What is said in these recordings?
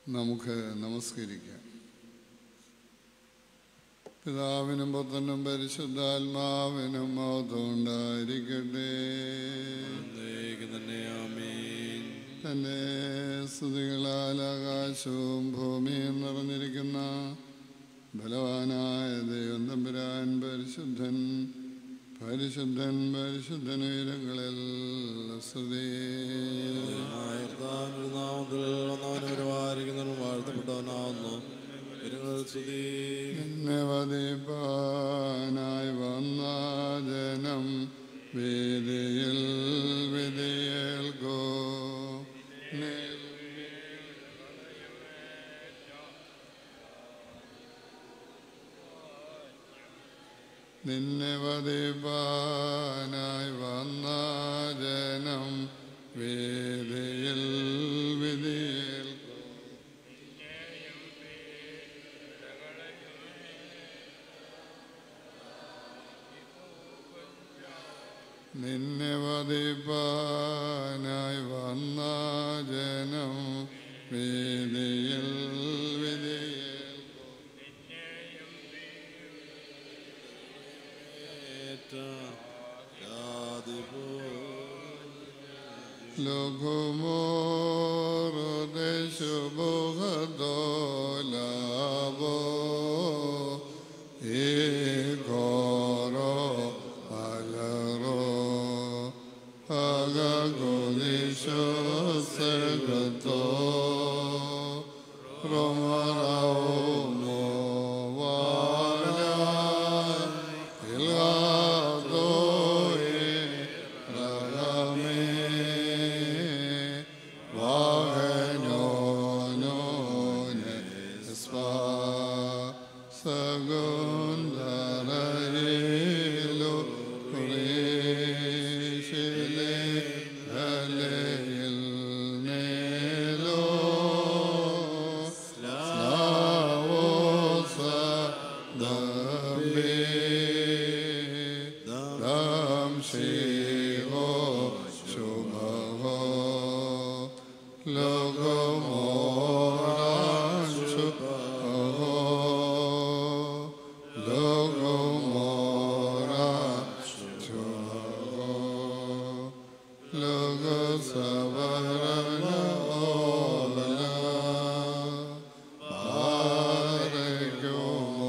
നമുക്ക് നമസ്കരിക്കാം പിതാവിനും പുത്രനും പരിശുദ്ധാത്മാവിനും മൗതമുണ്ടായിരിക്കട്ടെ എന്നേക്കും തന്നെ ആമീൻ തൻ്റെ സ്തുതികളാൽ ആകാശവും ഭൂമിയും നിറഞ്ഞിരിക്കുന്ന ബലവാനായ ദൈവം തമ്പുരാൻ പരിശുദ്ധൻ പരിശുദ്ധൻ പരിശുദ്ധൻ ഉയരങ്ങളിൽ സ്തുതി ആയിരത്താനൊരു നാമത്തിൽ വന്നവനും പരിപാലിക്കുന്നവനും വാഴ്ത്തപ്പെട്ടവനാവുന്നു ഇരുങ്ങൾ സ്തുതി എന്നെ വധിപ്പാനായി വന്ന ജനം വേദിയിൽ വിധിയേൽക്കോ നിന്നെ വധിപ്പാനായി വന്ന ജനം വേദിയിൽ വിധിയേൽക്കോ നിന്നെ വധിപ്പാനായി വന്ന ജനം വേദിയിൽ വിധിയേൽക്കോ ഏറ്റ ജാതിപോ Logomoro e coro alero agagodisho segato romaraumo vara ilado e ragame Vahenone spa sagundarayilu rishile halil nelo slavosa dambe dam shivo shubhavo logomoran shubhavo logomoran shubhavo logosavarana ola പാരയ്ക്കുമോ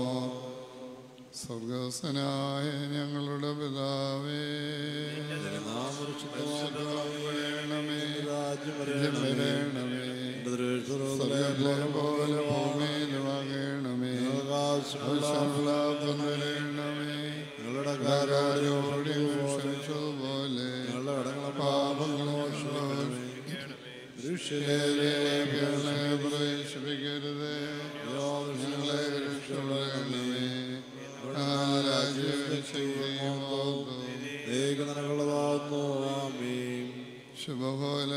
സ്വർഗസ്വനായ ഞങ്ങളുടെ പിതാവേ വേണമേ രാജ്യം രാജ്യം വരണമേ സ്വർഗ്ഗത്തിലെ പോലെ ഭൂമിയിലുമാകണമേ ആവശ്യമുള്ള തരണമേ ഞങ്ങളുടെ ആരോട് ക്ഷമിച്ചതുപോലെ ഞങ്ങളുടെ കടങ്ങളെ പാപങ്ങളോ ദുഷ്യയിലെ പ്രവേശിപ്പിക്കരുത് ഞങ്ങളെ രക്ഷപ്പെടണമേ രാജ്യം ശക്തിയും ഏകനകളുള്ളതാവുന്നു ആമീൻ ശുഭകോല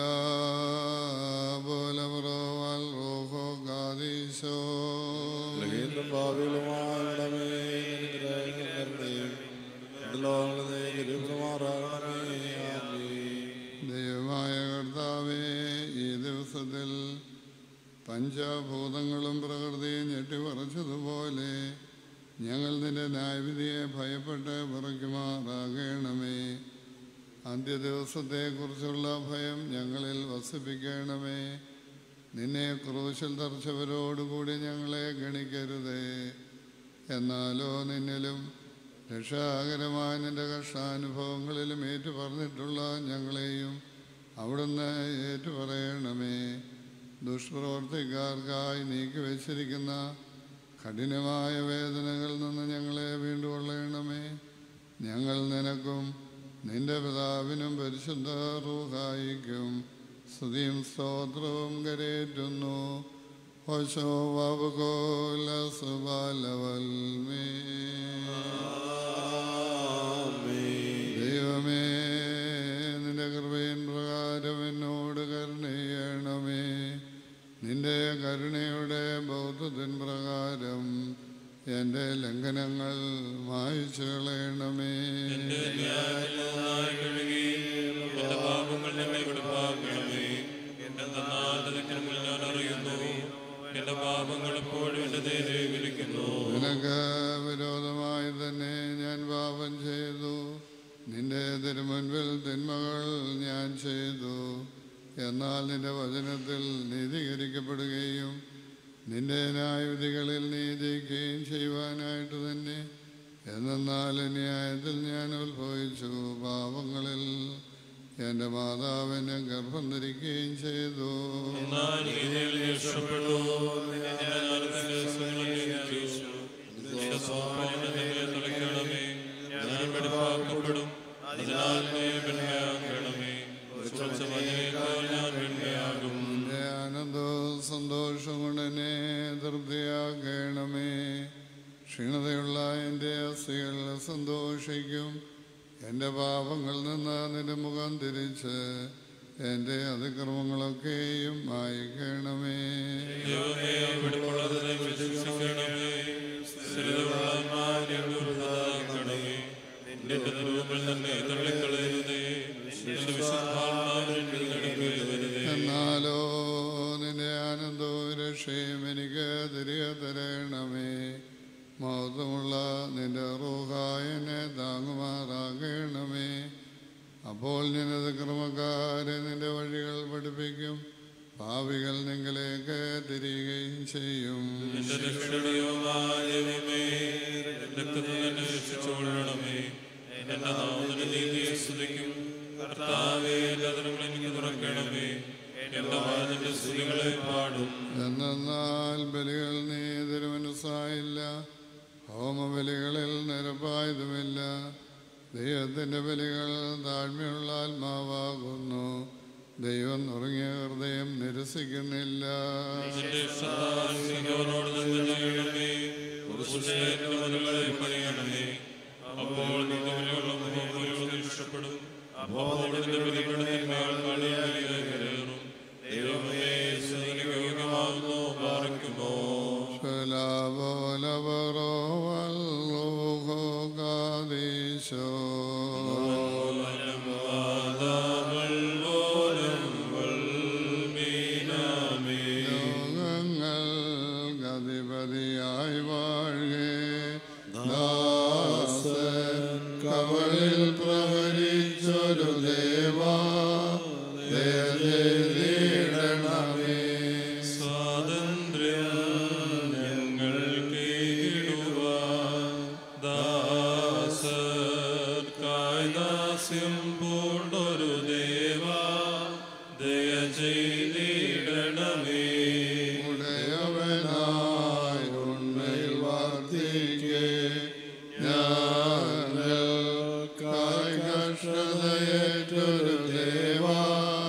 പോലെ പുറവാൽ റോഹോ ഗാദീശോ വീണ്ടും ഭാവികളുമാകണമേ അനുഗ്രഹങ്ങളുടെയും ലോകങ്ങളെ ഗരിബുമാറാകണമേ ആമീൻ ദൈവമായ കർത്താവേ ഈ ദിവസത്തിൽ പഞ്ചഭൂതങ്ങളും പ്രകൃതിയും ഞെട്ടിപ്പറച്ചതുപോലെ ഞങ്ങൾ നിന്റെ ന്യായവിധിയെ ഭയപ്പെട്ട് വിറയ്ക്കുമാറാകണമേ അന്ത്യദിവസത്തെക്കുറിച്ചുള്ള ഭയം ഞങ്ങളിൽ വസിപ്പിക്കണമേ നിന്നെ ക്രൂശിൽ തറച്ചവരോടുകൂടി ഞങ്ങളെ ഗണിക്കരുതേ എന്നാലോ നിന്നിലും രക്ഷാകരമായ നിന്റെ കഷ്ടാനുഭവങ്ങളിലും ഏറ്റു പറഞ്ഞിട്ടുള്ള ഞങ്ങളെയും അവിടുന്ന് ഏറ്റുപറയണമേ ദുഷ്പ്രവർത്തിക്കാർക്കായി നീക്കി വച്ചിരിക്കുന്ന കഠിനമായ വേദനകളിൽ നിന്ന് ഞങ്ങളെ വീണ്ടുകൊള്ളണമേ ഞങ്ങൾ നിനക്കും നിന്റെ പിതാവിനും പരിശുദ്ധ റൂഹായിക്കും സ്തുതിയും സ്തോത്രവും കരേറ്റുന്നു ഹോശോ വബുകോല സുബാലവൽമേ ദൈവമേ നിന്റെ കൃപയിൻ പ്രകാരം എന്നോട് കരുണ ചെയ്യണമേ നിന്റെ കരുണയുടെ ബൗദ്ധത്തിൻ പ്രകാരം എൻ്റെ ലംഘനങ്ങൾ മായിച്ചു കളയണമേ പാപങ്ങൾ ഞങ്ങൾ വെളിപ്പാക്കണമേ എന്തെന്നാൽ തെറ്റിന് ഞാൻ അറിയുന്നു നിന്റെ ന്യായവിധികളിൽ നീ ജയിക്കുകയും ചെയ്യുവാനായിട്ട് തന്നെ എന്നാൽ ന്യായത്തിൽ ഞാൻ ഉത്ഭവിച്ചു പാപങ്ങളിൽ എൻ്റെ മാതാവിനെ ഗർഭം ധരിക്കുകയും ചെയ്തു എന്നാൽ രീതിയിൽ രക്ഷപ്പെട്ടു നിന്നെ ഞാൻ നിന്റെ സുഖങ്ങളിൽ അറിയിച്ചു നിന്റെ സ്വാഭാവിക നിന്നെ തുളയ്ക്കണമേ ഞാൻ വെടിപ്പാക്കപ്പെടും അതിനാൽ നീ വെണ്മയാകണമേ ഉറച്ച മഞ്ഞേക്കാൾ ഞാൻ വെണ്മയാകും എൻ്റെ ആനന്ദവും സന്തോഷവും കൊണ്ട് എന്നെ തൃപ്തിയാക്കണമേ ക്ഷീണതയുള്ള എൻ്റെ അസ്ഥികൾ സന്തോഷിക്കും എൻ്റെ പാപങ്ങളിൽ നിന്ന് നിന്റെ മുഖം തിരിച്ച് എൻ്റെ അതിക്രമങ്ങളൊക്കെയും മായിക്കണമേ ദൈവമേ വെടിപ്പുള്ളതിനെ വിശ്വസിക്കണമേ സ്ഥിരതയുള്ള മാന്യണമേ നിന്റെ രൂപത്തിൽ തന്നെ തള്ളിക്കളയരുതേ നിന്റെ വിശുദ്ധാത്മാവിൽ നടക്കരുതേ എന്നാലോ നിന്റെ ആനന്ദവും രക്ഷയും എനിക്ക് തിരികെ തരണമേ മഹത്വമുള്ള നിന്റെ റൂഹായനെ താങ്ങുമാറാകണമേ അപ്പോൾ നിനത് ക്രമക്കാരെ നിന്റെ വഴികൾ പഠിപ്പിക്കും ഭാവികൾ നിങ്ങളിലേക്ക് തിരികുകയും ചെയ്യും എന്റെ രക്ഷണീയമായ ദൈവമേ, രക്തത്തിൽ എന്നെ രക്ഷിച്ചുകൊള്ളണമേ. എന്റെ നാമത്തിന് നീതിയെ സ്തുതിക്കും. കർത്താവേ, എന്റെ അതിരുകൾ എനിക്ക് തുറക്കണമേ. എന്റെ വാതിന്റെ സ്തുതികളെ പാടും. എന്നാൽ ബലികൾ നീ തിരുമനസ്സായില്ല ഹോമബലികളിൽ നിരപ്പായതുമില്ല ദൈവത്തിൻ്റെ ബലികൾ താഴ്മയുള്ള ആത്മാവാകുന്നു ദൈവം നുറങ്ങിയ ഹൃദയം നിരസിക്കുന്നില്ല നിന്റെ ഇഷ്ടത്താൽ സിംഹവനോട് തന്നെ ചെയ്യണമേ. ഉറുസ്ലേന്റെ മതിലുകളെ പണിയണമേ. അപ്പോൾ നിന്റെ ബലികളുടെ മുഖം മുഴുവൻ ഇഷ്ടപ്പെടും. അപ്പോൾ നിന്റെ ബലികളുടെ മേൽ കളിയായി കയറും. ദൈവമേ, സ്തുതിക്ക് യോഗ്യമാകുന്നു പാർക്കുമോ ഗതിപതിയായി വാഴേ ദാസൻ കവളിൽ പ്രവരിച്ചൊരു ദേവാ ദേവീടണമേ സ്വാതന്ത്ര്യം ഞങ്ങൾക്ക് ഇടുവാൻ ദാസർക്കായി ദാസ്യം പൂണ്ടൊരു ദേവാ ദയ ചെയ്തിടണമേ ഉടയവനായി ഉണ്മയിൽ വാർത്തിക്ക് ഞങ്ങൾക്കായി കഷ്ടതയേറ്റൊരു ദേവാ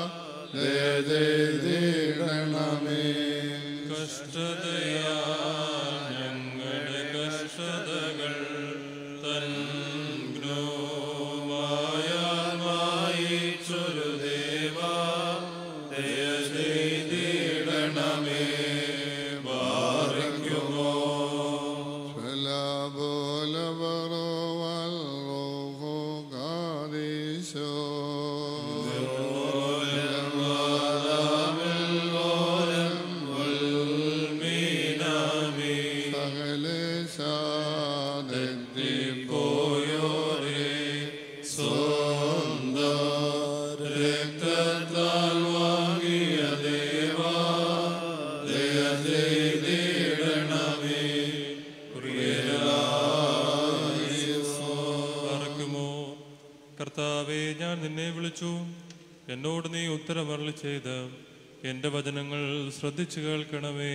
ദേവീടണമേ കഷ്ടതയാ ഞങ്ങളുടെ കഷ്ടതകൾ തന്നോമായൊരു ദേവാ ദയ ചെയ്തിടണമേ ബാധിക്കുമോ മീനാമേ പോയോരേ സ്വന്തം രക്തത്താൽ വാങ്ങിയ ദേവാ ദയ ചെയ്തിടണമേ പറക്കുമോ കർത്താവെ ഞാൻ നിന്നെ വിളിച്ചു എന്നോട് നീ ഉത്തരമരളി ചെയ്ത് എന്റെ വചനങ്ങൾ ശ്രദ്ധിച്ചു കേൾക്കണമേ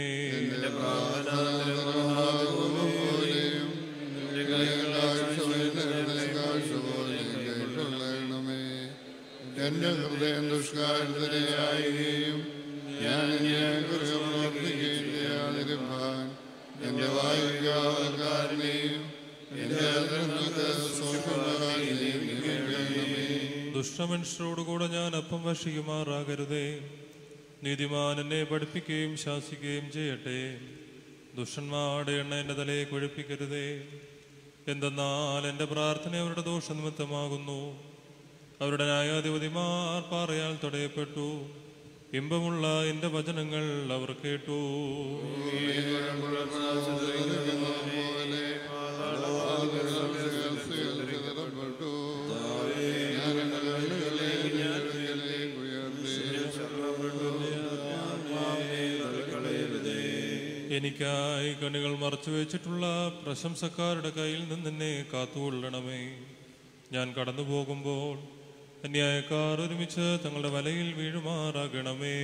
എന്റെ ഹൃദയം ദുഷ്കാരത്തിനെയായുകയും ഞാൻ ഞാൻ പ്രവർത്തിക്കുകയും ചെയ്യാതിരുപ്പാൻ എന്റെ വായുകാരനെയും എന്റെ അതിർന്നത്തെ സ്വന്തമാകാനെയും നിയമിക്കണമേ ദുഷ്ടമനുഷ്യരോടുകൂടെ ഞാൻ അപ്പം ഭക്ഷിക്കുമാറാകരുതേ നീതിമാൻ എന്നെ പഠിപ്പിക്കുകയും ശാസിക്കുകയും ചെയ്യട്ടെ ദുഷ്ടന്മാരുടെ എണ്ണ എൻ്റെ തലയെ കുഴപ്പിക്കരുതേ എന്തെന്നാൽ എൻ്റെ പ്രാർത്ഥന അവരുടെ ദോഷനിമിത്തമാകുന്നു അവരുടെ ന്യായാധിപതിമാർ പാറയാൽ തടയപ്പെട്ടു ഇമ്പമുള്ള എൻ്റെ വചനങ്ങൾ അവർ കേട്ടു എനിക്കായി കണികൾ മറച്ചു വെച്ചിട്ടുള്ള പ്രശംസക്കാരുടെ കയ്യിൽ നിന്ന് എന്നെ കാത്തുകൊള്ളണമേ ഞാൻ കടന്നു പോകുമ്പോൾ അന്യായക്കാർ ഒരുമിച്ച് തങ്ങളുടെ വലയിൽ വീഴുമാറാകണമേ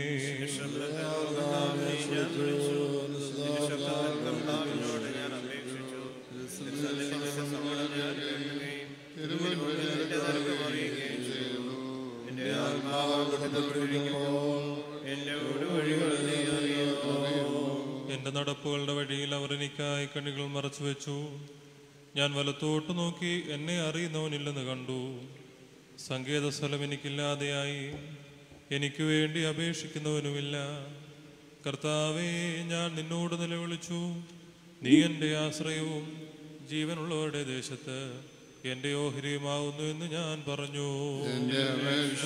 എന്റെ നടപ്പുകളുടെ വഴിയിൽ അവർ എനിക്കായി കണികൾ മറച്ചു വെച്ചു ഞാൻ വലത്തോട്ട് നോക്കി എന്നെ അറിയുന്നവനില്ലെന്ന് കണ്ടു സങ്കേത സ്ഥലം എനിക്കില്ലാതെയായി എനിക്ക് വേണ്ടി അപേക്ഷിക്കുന്നവനുമില്ല കർത്താവേ ഞാൻ നിന്നോട് നിലവിളിച്ചു നീ എൻ്റെ ആശ്രയവും ജീവനുള്ളവരുടെ ദേശത്ത് എൻ്റെ ഓഹരിയുമാവുന്നു എന്ന് ഞാൻ പറഞ്ഞു എന്റെ അപേക്ഷ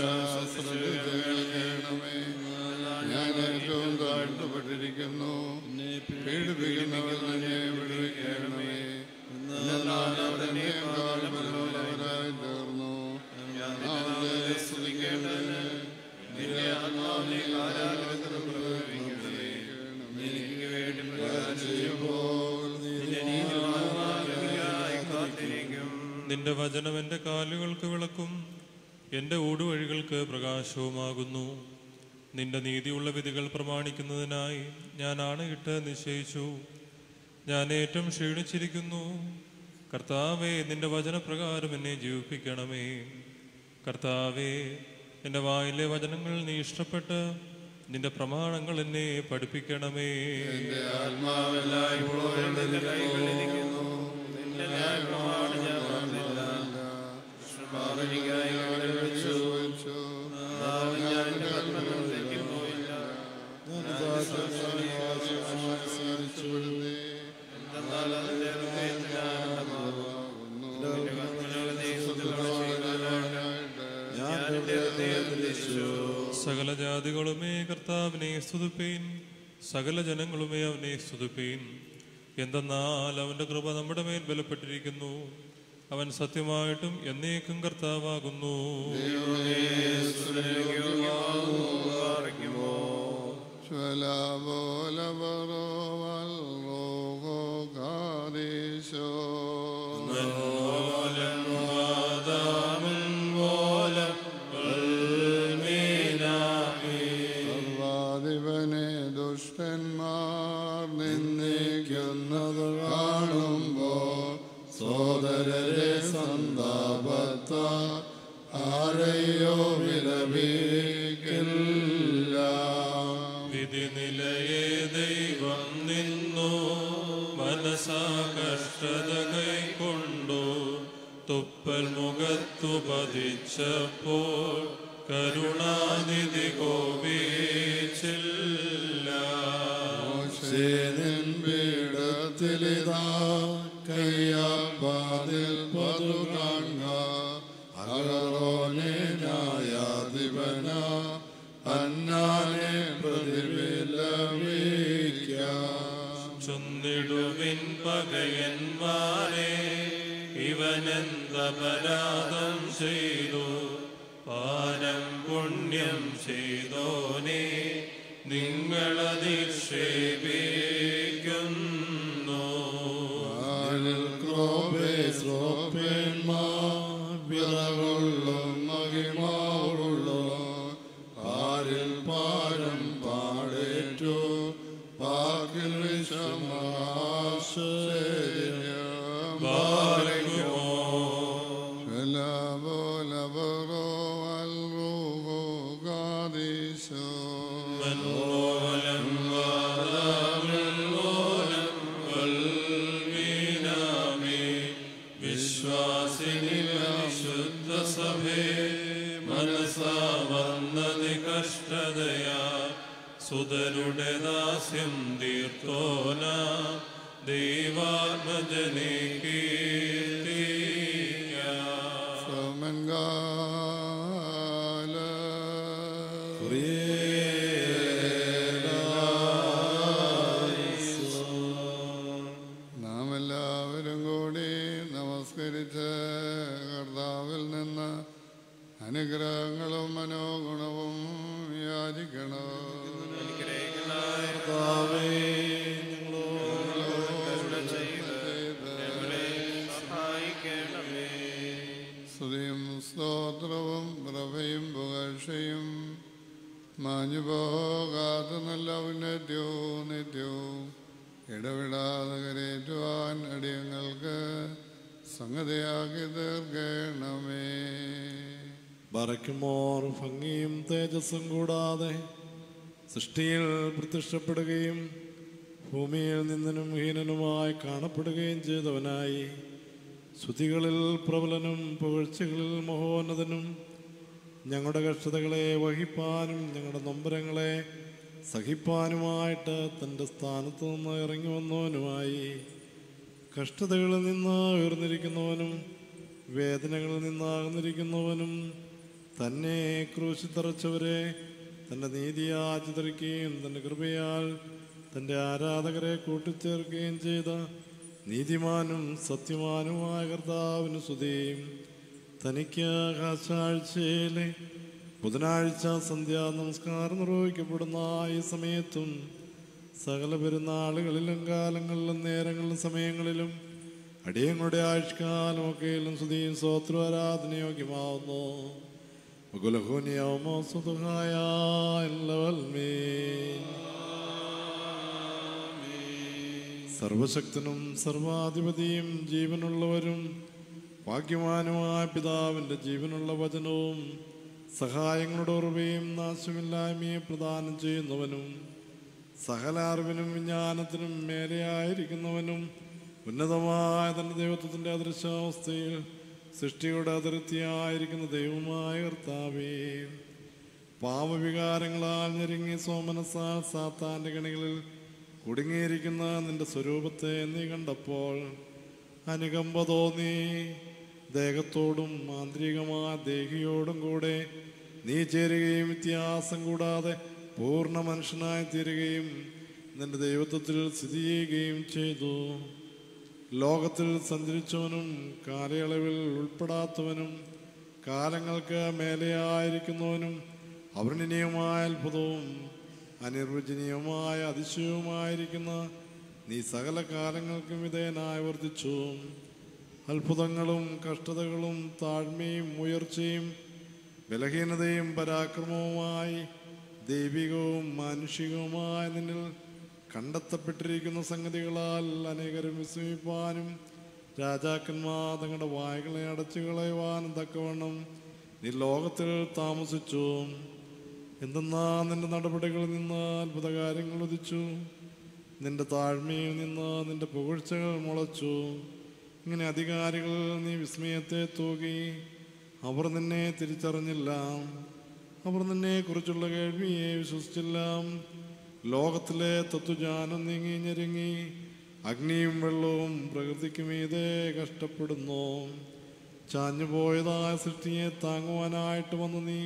ശ്രദ്ധിക്കണമേ ഞാൻ ഏറ്റവും താഴ്ത്തപ്പെട്ടിരിക്കുന്നു പീഡിപ്പിക്കുന്നവർ തന്നെ വിടുവിക്കണമേ എന്നാൽ അവരെന്നേക്കാൾ ബലമുള്ളവരായി തീർന്നു അവരെ സ്തുതിക്കേണ്ടതിന് നിന്റെ ആത്മാവിനെ കാരാഗ്രഹത്തിൽ പ്രവേശിക്കണമേ. എനിക്ക് വേണ്ടി പ്രകാശം ചെയ്യുമ്പോൾ നിന്റെ നീതിമാന്മാരായി കാത്തിരിക്കും നിന്റെ വചനം എൻ്റെ കാലുകൾക്ക് വിളക്കും എൻ്റെ ഊടുവഴികൾക്ക് പ്രകാശവുമാകുന്നു നിന്റെ നീതിയുള്ള വിധികൾ പ്രമാണിക്കുന്നതിനായി ഞാൻ ആണയിട്ട് നിശ്ചയിച്ചു ഞാൻ ഏറ്റവും ക്ഷീണിച്ചിരിക്കുന്നു കർത്താവേ നിന്റെ വചനപ്രകാരം എന്നെ ജീവിപ്പിക്കണമേ കർത്താവേ എൻ്റെ വായിലെ വചനങ്ങൾ നീ ഇഷ്ടപ്പെട്ട് നിന്റെ പ്രമാണങ്ങൾ എന്നെ പഠിപ്പിക്കണമേ എന്റെ ആത്മാവെല്ലായ്പ്പോഴും നിന്റെ കൈകളിലിരിക്കുന്നു. നിന്റെ ന്യായപ്രമാണം ഞാൻ മറന്നില്ല. കൃഷ്ണപാദനിക്കായി കൈകൾ വെച്ചു. നാവിൽ ഞാൻ നിന്റെ കൽപ്പനകൾ തെറ്റിപ്പോയില്ല. ഞാൻ ദാസനെ ആശീർവദിച്ചു. എന്തെന്നാൽ അതിന്റെ ഹൃദയത്തിൽ ആനന്ദമാകുന്നു. നിന്റെ കൽപ്പനകൾ നീ സ്തുതിപ്പാടാനായിട്ട് ഞാൻ എന്റെ ഹൃദയത്തിൽ രക്ഷിച്ചു. സകല ജാതികളുമേ കർത്താവിനെ സ്തുതിപ്പീൻ സകല ജനങ്ങളുമേ അവനെ സ്തുതിപ്പീൻ എന്തെന്നാൽ അവന്റെ കൃപ നമ്മുടെ മേൽ ബലപ്പെട്ടിരിക്കുന്നു അവൻ സത്യമായിട്ടും എന്നേക്കും കർത്താവാകുന്നു സർവാധിപനെ ദുഷ്ടന്മാർ നിന്ദിക്കുന്നത് കാണുമ്പോൾ സോദരരെ സന്താപത്ത ആരെയോ വിലപിക്കില്ല വിധി നിലയെ ദൈവം നിന്നു മനസാ കഷ്ടത കൈക്കൊണ്ടു തുപ്പൽ മുഖത്തു പതിച്ചപ്പോൾ കരുണാനിധി കോപിച്ചില്ല മോശേനിൻ പീഠത്തിലിതാ കയ്യാപ്പാതിൽ പതു കാണുക അകറോനെ ന്യായാധിപന അന്നാനെ പ്രതിഫലമിക്കാം ചൊന്നിടുവിൻ പകയന്മാരെ ഇവനെന്തപരാധം ചെയ്തു പാരം പുണ്യം ചെയ്തോനെ നിങ്ങളതിക്ഷേപിക്കുന്നു വിറകൊള്ളും മഹിമാവുള്ളു ആരിൽ പാരം പാടേറ്റു പാകിൽ വിഷമാശ്ചര്യം ബാലകുമോ ലബോലബറോ അൽറുഹു ഗാദീശോ മൻമോലം വാദാമൻമോലം വൽമീനാമേ വിശ്വാസിനി പരിശുദ്ധ സഭേ മനസാ വന്നത് കഷ്ടതയാ സുതരുടെ ദാസ്യം തീർത്തോന ദൈവാത്മജനെ കീർത്തിക്കാം സമൻകാല നാം എല്ലാവരും കൂടി നമസ്കരിച്ച് കർത്താവിൽ നിന്ന് അനുഗ്രഹങ്ങളും മനോഗുണവും യാചിക്കണം കർത്താവേ, ഞങ്ങളോട് പാറയ്ക്കുമോർ ഭംഗിയും തേജസ്സും കൂടാതെ സൃഷ്ടിയിൽ പ്രത്യക്ഷപ്പെടുകയും ഭൂമിയിൽ നിന്നനും ഹീനനുമായി കാണപ്പെടുകയും ചെയ്തവനായി ശ്രുതികളിൽ പ്രബലനും പുകഴ്ചകളിൽ മഹോന്നതനും ഞങ്ങളുടെ കഷ്ടതകളെ വഹിപ്പാനും ഞങ്ങളുടെ നൊമ്പരങ്ങളെ സഹിപ്പാനുമായിട്ട് തൻ്റെ സ്ഥാനത്ത് നിന്ന് ഇറങ്ങി വന്നവനുമായി കഷ്ടതകളിൽ നിന്ന് ഉയർന്നിരിക്കുന്നവനും വേദനകളിൽ നിന്ന് അകന്നിരിക്കുന്നവനും തന്നെ ക്രൂശി തറച്ചവരെ തൻ്റെ നീതിയാൽ ചിതറിക്കുകയും തൻ്റെ കൃപയാൽ തൻ്റെ ആരാധകരെ കൂട്ടിച്ചേർക്കുകയും ചെയ്ത നീതിമാനും സത്യമാനുമായ കർത്താവിന് സ്തുതിയും തനിക്ക് ആകാശാഴ്ചയിലെ ബുധനാഴ്ച സന്ധ്യാ നമസ്കാരം നിർവഹിക്കപ്പെടുന്ന ഈ സമയത്തും സകല പെരുന്നാളുകളിലും കാലങ്ങളിലും നേരങ്ങളിലും സമയങ്ങളിലും അടിയങ്ങളുടെ ആയുഷ്കാലമൊക്കെയിലും സ്തുതിയും സ്വത്രാരാധനയോഗ്യമാവുന്നു ഗുലഹോനിയാവുമോ സുതുഹായ സർവശക്തനും സർവാധിപതിയും ജീവനുള്ളവരും ഭാഗ്യവാനുമായ പിതാവിൻ്റെ ജീവനുള്ള വചനവും സഹായങ്ങളുടെ ഉറവയും നാശമില്ലായ്മയെ പ്രദാനം ചെയ്യുന്നവനും സകല അറിവിനും വിജ്ഞാനത്തിനും മേലെയായിരിക്കുന്നവനും ഉന്നതമായ തന്റെ ദൈവത്വത്തിന്റെ അദൃശ്യാവസ്ഥയിൽ സൃഷ്ടിയുടെ അതിർത്തിയായിരിക്കുന്ന ദൈവമായ കർത്താവേ പാവവികാരങ്ങളാൽ ഞെരുങ്ങി സോമനസാൽ സാത്താന്റെ കണികളിൽ കുടുങ്ങിയിരിക്കുന്ന നിന്റെ സ്വരൂപത്തെ നീ കണ്ടപ്പോൾ അനുകമ്പ തോന്നി ദേഹത്തോടും ആന്തരികമായ ദേഹിയോടും കൂടെ നീ ചേരുകയും വ്യത്യാസം കൂടാതെ പൂർണ്ണ മനുഷ്യനായി തീരുകയും നിന്റെ ദൈവത്വത്തിൽ സ്ഥിതി ചെയ്യുകയും ചെയ്തു ലോകത്തിൽ സഞ്ചരിച്ചവനും കാലയളവിൽ ഉൾപ്പെടാത്തവനും കാലങ്ങൾക്ക് മേലെയായിരിക്കുന്നവനും അവർണനീയമായ അത്ഭുതവും അനിർവചനീയമായ അതിശയവുമായിരിക്കുന്ന നീ സകല കാലങ്ങൾക്കും വിധേയനായി വർദ്ധിച്ചു അത്ഭുതങ്ങളും കഷ്ടതകളും താഴ്മയും ഉയർച്ചയും ബലഹീനതയും പരാക്രമവുമായി ദൈവികവും മാനുഷികവുമായ നിന്നിൽ കണ്ടെത്തപ്പെട്ടിരിക്കുന്ന സംഗതികളാൽ അനേകരും വിസ്മയിപ്പാനും രാജാക്കന്മാർ തങ്ങളുടെ വായകളെ അടച്ചു കളയുവാനും തക്കവണ്ണം നീ ലോകത്തിൽ താമസിച്ചു എന്തെന്നാ നിന്റെ നടപടികളിൽ നിന്ന് അത്ഭുത കാര്യങ്ങൾ ഉദിച്ചു നിന്റെ താഴ്മയിൽ നിന്ന് നിന്റെ പുകഴ്ചകൾ മുളച്ചു ഇങ്ങനെ അധികാരികൾ നീ വിസ്മയത്തെ തൂകി അവർ നിന്നെ തിരിച്ചറിഞ്ഞില്ല അവർ നിന്നെ കുറിച്ചുള്ള കേൾവിയെ വിശ്വസിച്ചില്ല ലോകത്തിലെ തത്വജാനം നീങ്ങി ഞെരുങ്ങി അഗ്നിയും വെള്ളവും പ്രകൃതിക്ക് മീതെ കഷ്ടപ്പെടുന്നു ചാഞ്ഞുപോയതായ സൃഷ്ടിയെ താങ്ങുവാനായിട്ട് വന്നു നീ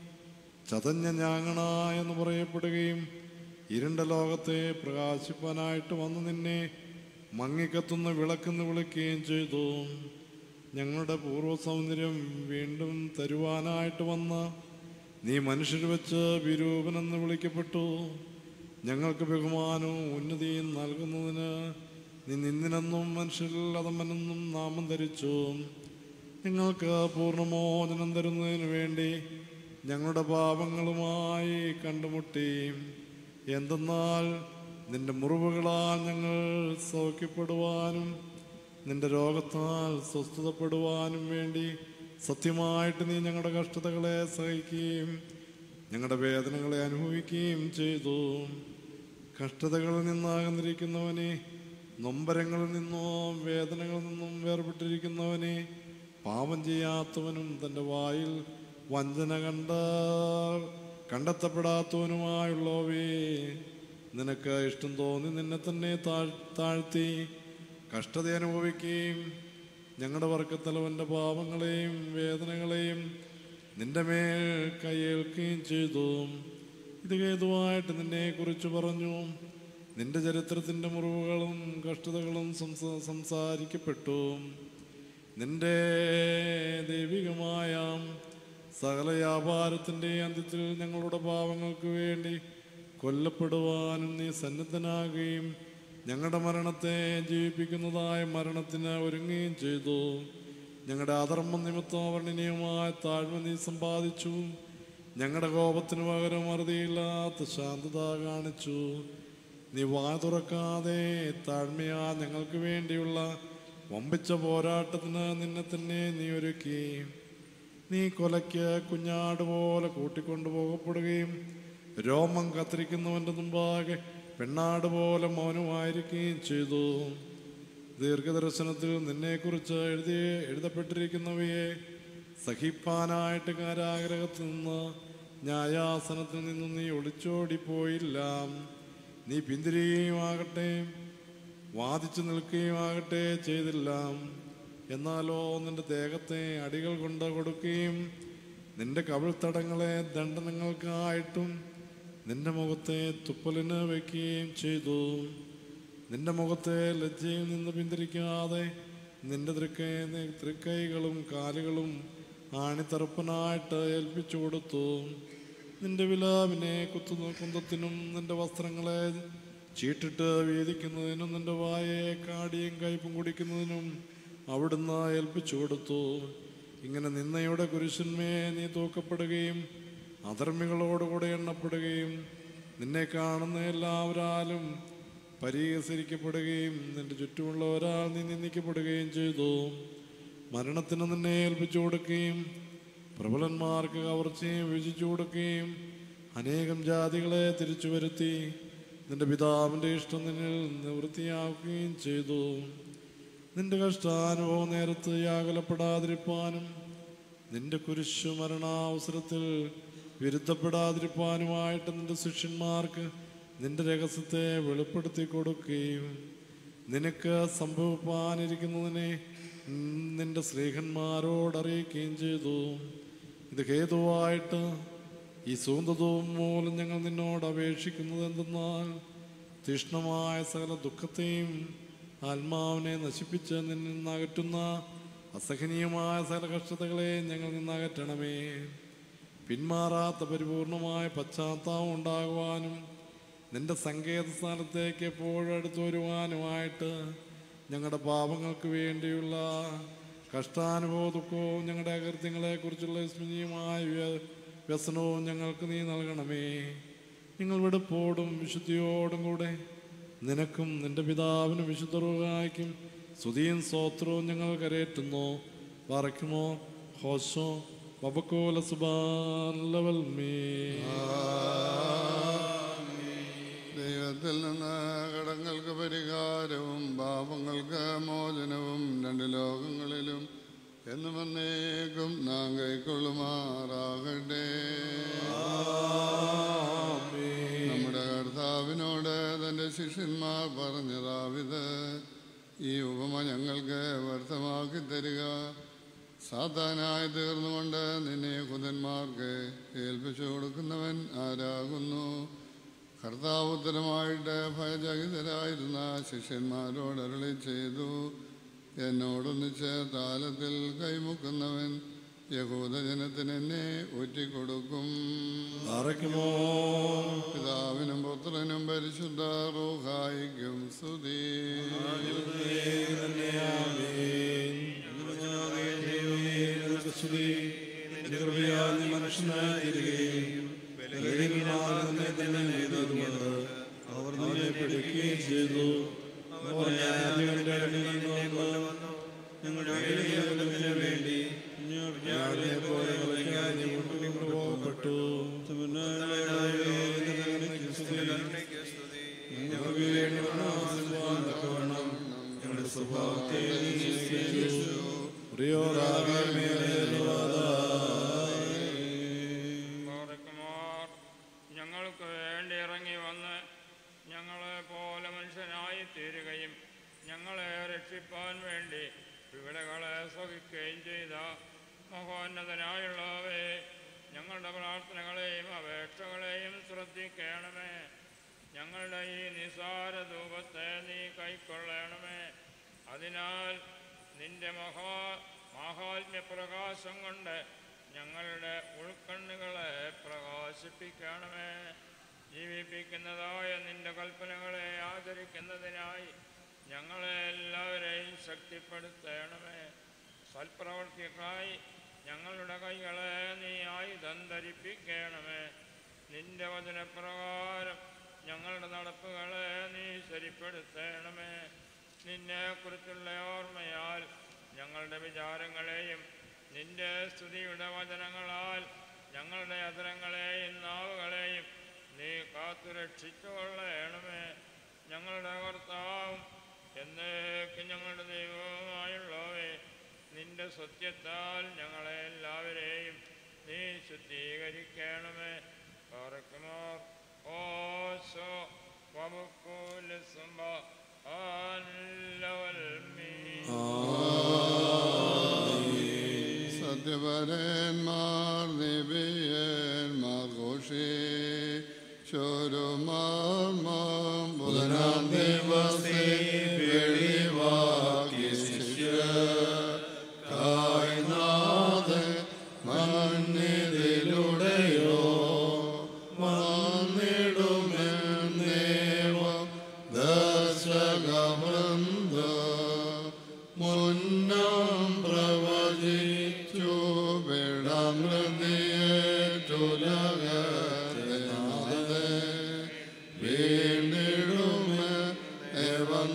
ചതഞ്ഞ ഞാങ്ങണ എന്ന് പറയപ്പെടുകയും ഇരുണ്ട ലോകത്തെ പ്രകാശിപ്പാനായിട്ട് വന്നു നിന്നെ മങ്ങിക്കത്തുന്ന വിളക്കെന്ന് വിളിക്കുകയും ചെയ്തു ഞങ്ങളുടെ പൂർവ്വ സൗന്ദര്യം വീണ്ടും തരുവാനായിട്ട് വന്ന നീ മനുഷ്യർ വെച്ച് വിരൂപനെന്ന് വിളിക്കപ്പെട്ടു ഞങ്ങൾക്ക് ബഹുമാനവും ഉന്നതിയും നൽകുന്നതിന് നീ നിന്നിനെന്നും മനുഷ്യരിൽ അതമ്മനെന്നും നാമം ധരിച്ചു ഞങ്ങൾക്ക് പൂർണ്ണമോചനം തരുന്നതിന് വേണ്ടി ഞങ്ങളുടെ പാപങ്ങളുമായി കണ്ടുമുട്ടി എന്തെന്നാൽ നിന്റെ മുറിവുകളാൽ ഞങ്ങൾ സൗഖ്യപ്പെടുവാനും നിന്റെ രോഗത്താൽ സ്വസ്ഥതപ്പെടുവാനും വേണ്ടി സത്യമായിട്ട് നീ ഞങ്ങളുടെ കഷ്ടതകളെ സഹിക്കുകയും ഞങ്ങളുടെ വേദനകളെ അനുഭവിക്കുകയും ചെയ്തു കഷ്ടതകളിൽ നിന്നാകുന്നിരിക്കുന്നവനെ നൊമ്പരങ്ങളിൽ നിന്നോ വേദനകളിൽ നിന്നും വേർപെട്ടിരിക്കുന്നവനെ പാപം ചെയ്യാത്തവനും തൻ്റെ വായിൽ വഞ്ചന കണ്ട കണ്ടെത്തപ്പെടാത്തവനുമായുള്ളവേ നിനക്ക് ഇഷ്ടം തോന്നി നിന്നെ തന്നെ താഴ് താഴ്ത്തി കഷ്ടത അനുഭവിക്കുകയും ഞങ്ങളുടെ വർക്കത്തലവൻ്റെ പാപങ്ങളെയും വേദനകളെയും നിന്റെ മേൽ കൈയേൽക്കുകയും ചെയ്തു ഇത് ഹേതുവായിട്ട് നിന്നെ കുറിച്ച് പറഞ്ഞു നിന്റെ ചരിത്രത്തിൻ്റെ മുറിവുകളും കഷ്ടതകളും സംസാ സംസാരിക്കപ്പെട്ടു നിന്റെ ദൈവികമായ സകല വ്യാപാരത്തിൻ്റെ അന്ത്യത്തിൽ ഞങ്ങളുടെ പാവങ്ങൾക്ക് വേണ്ടി കൊല്ലപ്പെടുവാനും നീ സന്നദ്ധനാകുകയും ഞങ്ങളുടെ മരണത്തെ ജീവിപ്പിക്കുന്നതായ മരണത്തിന് ഒരുങ്ങുകയും ചെയ്തു ഞങ്ങളുടെ അധർമ്മ നിമിത്തം വർണ്ണനീയമായ താഴ്മ നീ സമ്പാദിച്ചു ഞങ്ങളുടെ കോപത്തിന് പകരം അറുതിയില്ലാത്ത ശാന്തത കാണിച്ചു നീ വാ തുറക്കാതെ താഴ്മയാ ഞങ്ങൾക്ക് വേണ്ടിയുള്ള വമ്പിച്ച പോരാട്ടത്തിന് നിന്നെ തന്നെ നീ ഒരുക്കി നീ കൊലയ്ക്ക് കുഞ്ഞാട് പോലെ കൂട്ടിക്കൊണ്ടു പോകപ്പെടുകയും രോമം കത്തിരിക്കുന്നവന്റെ മുമ്പാകെ പെണ്ണാട് പോലെ മൗനമായിരിക്കുകയും ചെയ്തു ദീർഘദർശനത്തിൽ നിന്നെക്കുറിച്ച് എഴുതി എഴുതപ്പെട്ടിരിക്കുന്നവയെ സഹിപ്പാനായിട്ട് കാരാഗ്രഹത്തിൽ നിന്ന് ന്യായാസനത്തിൽ നിന്നും നീ ഒളിച്ചോടിപ്പോയില്ല നീ പിന്തിരിയുമാകട്ടെ വാദിച്ചു നിൽക്കുകയുമാകട്ടെ ചെയ്തില്ല എന്നാലോ നിന്റെ ദേഹത്തെ അടികൾ കൊണ്ട് കൊടുക്കുകയും നിന്റെ കവിൾത്തടങ്ങളെ ദണ്ഡനങ്ങൾക്കായിട്ടും നിന്റെ മുഖത്തെ തുപ്പലിന് വയ്ക്കുകയും ചെയ്തു നിന്റെ മുഖത്തെ ലജ്ജയിൽ നിന്ന് പിന്തിരിക്കാതെ നിന്റെ തൃക്കൈ തൃക്കൈകളും കാലുകളും ആണിത്തറുപ്പനായിട്ട് ഏൽപ്പിച്ചു കൊടുത്തു നിന്റെ വിലാവിനെ കുത്തു കുന്തത്തിനും നിന്റെ വസ്ത്രങ്ങളെ ചീട്ടിട്ട് വീതിക്കുന്നതിനും നിന്റെ വായയെ കാടിയും കയ്പും കുടിക്കുന്നതിനും അവിടുന്ന് ഏൽപ്പിച്ചു കൊടുത്തു ഇങ്ങനെ നിന്നയുടെ കുരിശന്മേ നീ തൂക്കപ്പെടുകയും അധർമ്മികളോടുകൂടെ എണ്ണപ്പെടുകയും നിന്നെ കാണുന്ന എല്ലാവരാലും പരിഹസിക്കപ്പെടുകയും നിന്റെ ചുറ്റുമുള്ളവരാൽ നീ നിന്ദിക്കപ്പെടുകയും ചെയ്തു മരണത്തിന് നിന്നെ ഏൽപ്പിച്ചു കൊടുക്കുകയും പ്രബലന്മാർക്ക് കവർച്ചയും വിജിച്ചു കൊടുക്കുകയും അനേകം ജാതികളെ തിരിച്ചു വരുത്തി നിന്റെ പിതാവിൻ്റെ ഇഷ്ടം നിന്നിൽ നിവൃത്തിയാക്കുകയും ചെയ്തു നിന്റെ കഷ്ടാനുഭവം നേരത്ത് യാകലപ്പെടാതിരിപ്പാനും നിന്റെ കുരിശു മരണാവസരത്തിൽ വിരുദ്ധപ്പെടാതിരിപ്പാനുമായിട്ട് നിന്റെ ശിഷ്യന്മാർക്ക് നിന്റെ രഹസ്യത്തെ വെളിപ്പെടുത്തി കൊടുക്കുകയും നിനക്ക് സംഭവിപ്പാനിരിക്കുന്നതിനെ നിന്റെ സ്നേഹന്മാരോട് അറിയിക്കുകയും ചെയ്തു ഇത് ഹേതുവായിട്ട് ഈ സൂന്തതവും മൂലം ഞങ്ങൾ നിന്നോട് അപേക്ഷിക്കുന്നത് എന്തെന്നാൽ തീഷ്ണമായ സകല ദുഃഖത്തെയും ആത്മാവിനെ നശിപ്പിച്ച് നിന്നിൽ നിന്ന് അകറ്റുന്ന അസഹനീയമായ സകല കഷ്ടതകളെ ഞങ്ങൾ നിന്നകറ്റണമേ പിന്മാറാത്ത പരിപൂർണമായ പശ്ചാത്താപം ഉണ്ടാകുവാനും നിന്റെ സങ്കേത സ്ഥാനത്തേക്ക് എപ്പോഴും അടുത്തു വരുവാനുമായിട്ട് ഞങ്ങളുടെ പാപങ്ങൾക്ക് വേണ്ടിയുള്ള കഷ്ടാനുഭവ ദുഃഖവും ഞങ്ങളുടെ അകൃത്യങ്ങളെ കുറിച്ചുള്ള വിസ്മരണീയമായ വ്യ- വ്യസനവും ഞങ്ങൾക്ക് നീ നൽകണമേ നിങ്ങൾ വെടുപ്പോടും വിശുദ്ധിയോടും കൂടെ നിനക്കും നിന്റെ പിതാവിനും വിശുദ്ധറുകായ്ക്കും സ്തുതിയും സ്തോത്രവും ഞങ്ങൾ കരയേറ്റുന്നു പറയ്ക്കുമോ ഹോസോ വബക്കോല സുബാൻ മേ ദൈവത്തിൽ നിന്ന് കടങ്ങൾക്ക് പരിഹാരവും പാപങ്ങൾക്ക് മോചനവും രണ്ട് ലോകങ്ങളിലും എന്നും എന്നേക്കും നാം കൈക്കൊള്ളുമാറാകട്ടെ നമ്മുടെ കർത്താവിനോട് തൻ്റെ ശിഷ്യന്മാർ പറഞ്ഞതാവിത് ഈ ഉപമ ഞങ്ങൾക്ക് വ്യർത്ഥമാക്കി തരിക സാധാനായി തീർന്നുകൊണ്ട് നിന്നെ കുതന്മാർക്ക് ഏൽപ്പിച്ചു കൊടുക്കുന്നവൻ ആരാകുന്നു കർത്താവ് ഉത്തരമായിട്ട് ഭയചകിതരായിരുന്ന ശിഷ്യന്മാരോട് അരളി ചെയ്തു എന്നോടൊന്നിച്ച് താലത്തിൽ കൈമുക്കുന്നവൻ യഹൂദജനത്തിന് എന്നെ ഒറ്റിക്കൊടുക്കും പറയ്ക്കുമോ പിതാവിനും പുത്രനും പരിശുദ്ധ റൂഹായിക്കും സ്തുതി അവർ നിന്നെ പിടിക്കുകയും ചെയ്തു അവർ ന്യായാധിപന്റെ അടുക്കൽ നിന്ന് വന്ന് ഞങ്ങളുടെ വേണ്ടി ഞാനെ പോലെ കളിക്കാൻ നീ കൊണ്ടുപോകപ്പെട്ടു ഞങ്ങൾക്ക് വേണ്ടി വരണമാകുവാൻ തക്കവണ്ണം ഞങ്ങളുടെ സ്വഭാവത്തെ നീ സ്വീകരിച്ചു. പ്രിയോരാകെ പാറക്കുമാർ ഞങ്ങൾക്ക് വേണ്ടി ഇറങ്ങി വന്ന് ഞങ്ങളെ പോലെ മനുഷ്യനായി തീരുകയും ഞങ്ങളെ രക്ഷിപ്പാൻ വേണ്ടി പിഴകളെ സഹിക്കുകയും ചെയ്ത മഹോന്നതനായുള്ളവേ ഞങ്ങളുടെ പ്രാർത്ഥനകളെയും അപേക്ഷകളെയും ശ്രദ്ധിക്കണമേ ഞങ്ങളുടെ ഈ നിസാര ധൂപത്തെ നീ കൈക്കൊള്ളണമേ അതിനാൽ നിന്റെ മഹാ മാഹാത്മ്യപ്രകാശം കൊണ്ട് ഞങ്ങളുടെ ഉൾക്കണ്ണുകളെ പ്രകാശിപ്പിക്കണമേ ജീവിപ്പിക്കുന്നതായ നിന്റെ കൽപ്പനകളെ ആചരിക്കുന്നതിനായി ഞങ്ങളെ എല്ലാവരെയും ശക്തിപ്പെടുത്തണമേ സൽപ്രവർത്തിക്കായി ഞങ്ങളുടെ കൈകളെ നീ ആയുധം ധരിപ്പിക്കണമേ നിന്റെ വചനപ്രകാരം ഞങ്ങളുടെ നടപ്പുകളെ നീ ശരിപ്പെടുത്തണമേ നിന്നെക്കുറിച്ചുള്ള ഓർമ്മയാൽ ഞങ്ങളുടെ വിചാരങ്ങളെയും നിന്റെ സ്തുതിയുടെ വചനങ്ങളാൽ ഞങ്ങളുടെ അതരങ്ങളെയും നാവുകളെയും നീ കാത്തു രക്ഷിച്ചുകൊള്ളണമേ ഞങ്ങളുടെ കർത്താവും എന്നേക്ക് ഞങ്ങളുടെ ദൈവവുമായുള്ളവേ നിന്റെ സത്യത്താൽ ഞങ്ങളെ എല്ലാവരെയും നീ ശുദ്ധീകരിക്കണമേ പാറക്കുമാർ ഓശോ വമുക്കുലസുംബ അല്ലവൽമീ സത്യപരന്മാർ നിബിയന്മാർ ഘോഷി ചോരുമാർ മാം ബുധനാം ദിവസേ വെളിവാക്കി ശിഷ്യ കായ്നാഥ് മണ്ണിതിലുടയോ വന്നിടുമെന്നേവം ദർശകവൃന്ദ മുന്നാം പ്രവചിച്ചു വിടമൃതിയേറ്റുലകത്തെ വീണ്ടിടുമേ എവം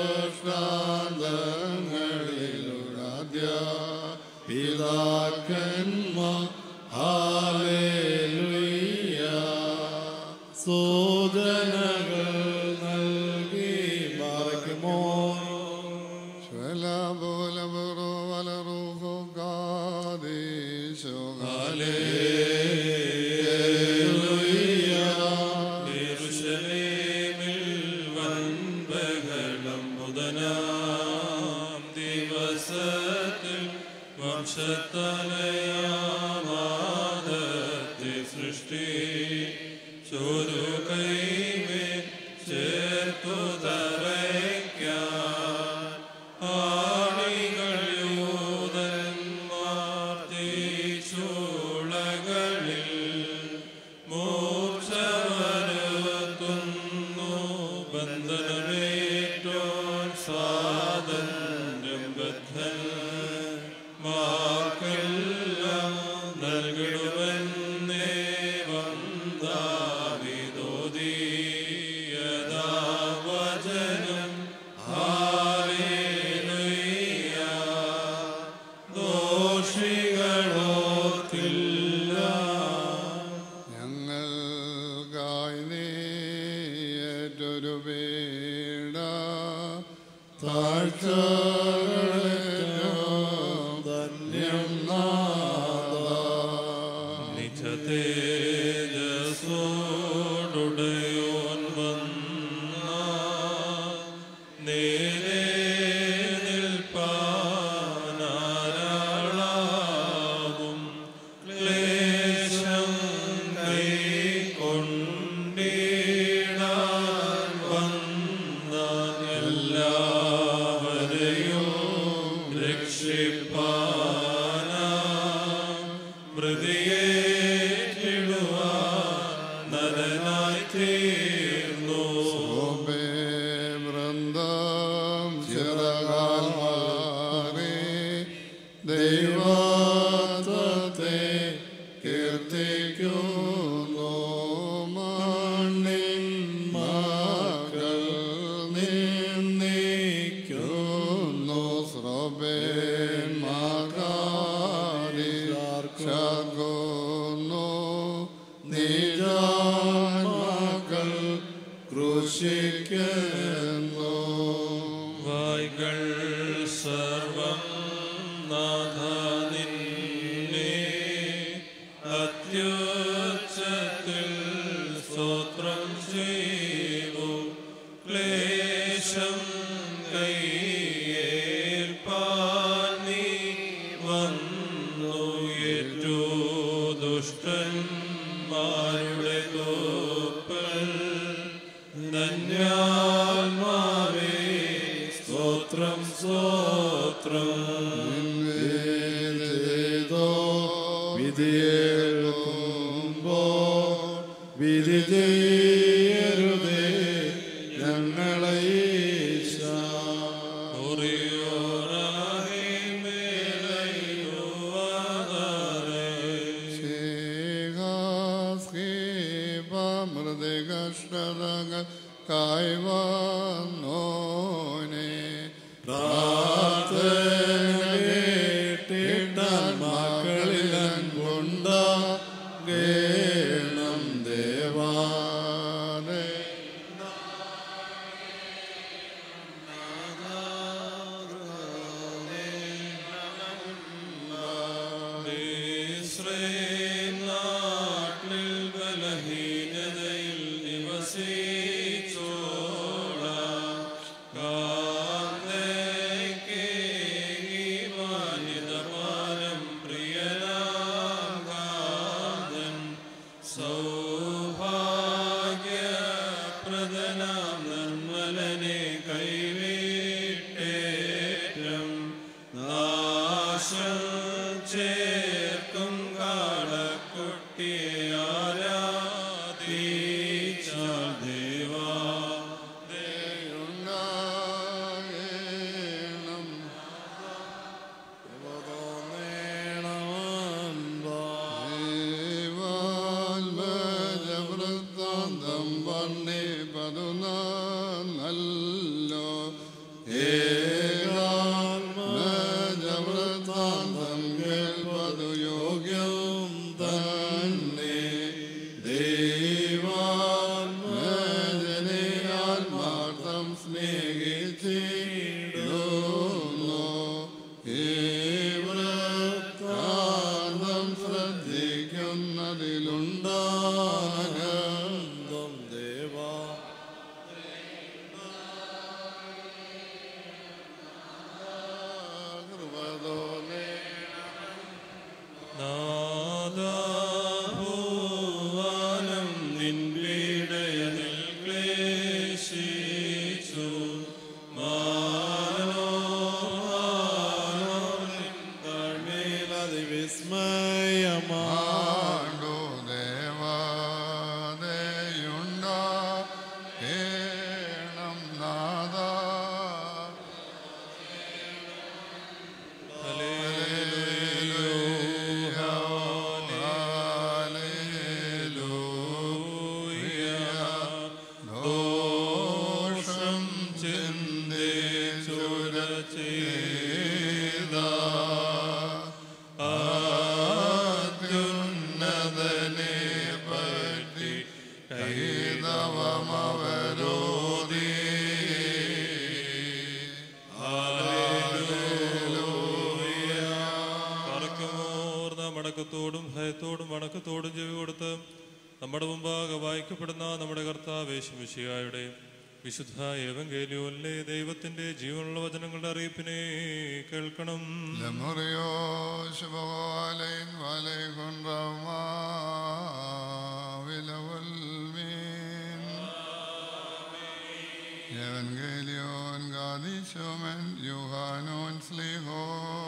ദൃഷ്ടാന്തങ്ങളിലുരാദ്യ പിതാക്കന്മാർ ഹാലേലുയ്യ സൂചനകൾ നൽകി മറയ്ക്കുമോ ശലബോലബറോ വലറുഹോ കാദേശോ യെരൂശലേമിൽ വൻബഹളം ബുധനാം ദിവസത്തിൽ വംശത്തലയാമാദത്തെ സൃഷ്ടി ചോരു കൈമേ ചേർത്തു തറയ്ക്കാൻ ആണികൾ യൂതന്മാർ തീച്ചൂളകളിൽ മൂർച്ചവരുത്തുന്നു ബന്ധനമേറ്റോൻ സ്വാതന്ത്ര്യം ബദ്ധൻ മാർക്കെല്ലാം നൽകിടുമെന്നേ വന്ദാവിതോദീയതാ വചനം ഹാലേലുയ്യ ദോഷികളോർത്തില്ല ഞങ്ങൾക്കായി നീയേറ്റൊരു പീഡ താഴ്ചകളേറ്റവും ധന്യം നാഥ. നിജതേജസ്സോടുടയോൻ വന്ന നേരെ നിൽപ്പാനാരാളാവും ക്ലേശം കൈക്കൊണ്ടിടാൻ വന്ന എല്ലാവരെയും രക്ഷിപ്പാനാ മൃതിയേറ്റിടുവാൻ നരനായി തീർന്നു ഓബേ വൃന്ദം ചിറകാൽ മാറി ദൈവത്തെ കീർത്തിക്കുന്നു മണ്ണിൻ മക്കൾ നിന്നിക്കുന്നു സ്രോബേൻ മകാരി ചാർക്കുന്നു നിജാൻ മക്കൾ ക്രൂശിക്കുന്നു വായ്കൾ സർവം നാഥ നിന്നെ അത്യുച്ചത്തിൽ സ്തോത്രം ചെയ്തു ക്ലേശം കൈയേൽപ്പാൻ നീ വന്നു ഏറ്റു ദുഷ്ടന്മാരുടെ തോപ്പൽ ധന്യാത്മാവേ സ്തോത്രം സ്തോത്രം വിധിയേതോ വിധിയേൽക്കുമ്പോ വിധി ചെയ്യരുതേ ഞങ്ങളെ ഈശാ. ഒറിയോരാകെ മേലയുവാതാരേ മൃദകഷ്ടതകൾ കായ്വന്നോനെ പ്രാർത്ഥന കേട്ടിട്ടാൽ കൈവിട്ടേറ്റം നാശം ചേർക്കും കാളക്കുട്ടിയെ ആരാധിച്ച ദേവാ ഉണ്ടാകേണം വൃത്താന്തം പണ്ണി പതുനല്ലോ ഏകാത്മജവൃത്താന്തം കേൾപ്പതു യോഗ്യം തന്നെ ദൈവാത്മജനെ ആത്മാർത്ഥം സ്നേഹിച്ചിടുന്നു ഈ വൃത്താന്തം ശ്രദ്ധിക്കുന്നതിലുണ്ടാനന്ദം ദേവാ കൃപതോന്നേ നാദാഭൂവാനം നിൻ പീഡയനിൽ ക്ലേശിച്ചു മാനോ നിൻ താഴ്മേലതി വിസ്മയമാ ആണ്ടു ദേവാദയുണ്ടാ ഏണം നാദ ദോഷം ചിന്തിച്ചുര ചെയ്ത അത്യുന്നതനെ പറ്റി കൈതവമവരോധി പറക്കുമോർന്ന മടക്കത്തോടും ഭയത്തോടും വണക്കത്തോടും ചെവി കൊടുത്ത് നമ്മുടെ മുമ്പാകെ വായിക്കപ്പെടുന്ന നമ്മുടെ കർത്താവേശുമിഷിയായുടെ വിശുദ്ധ ഏവങ്കേലിയോനിലെ ദൈവത്തിന്റെ ജീവനുള്ള വചനങ്ങളുടെ അറിയിപ്പിനെ കേൾക്കണം ലമുറിയോ ശുഭവാലൈൻ വലൈകുൻ റഹ്മാ വിലവുൽ മീൻ Evangelion ഗാദിശോമൻ യുഹാനോൻ സ്ലിഹോ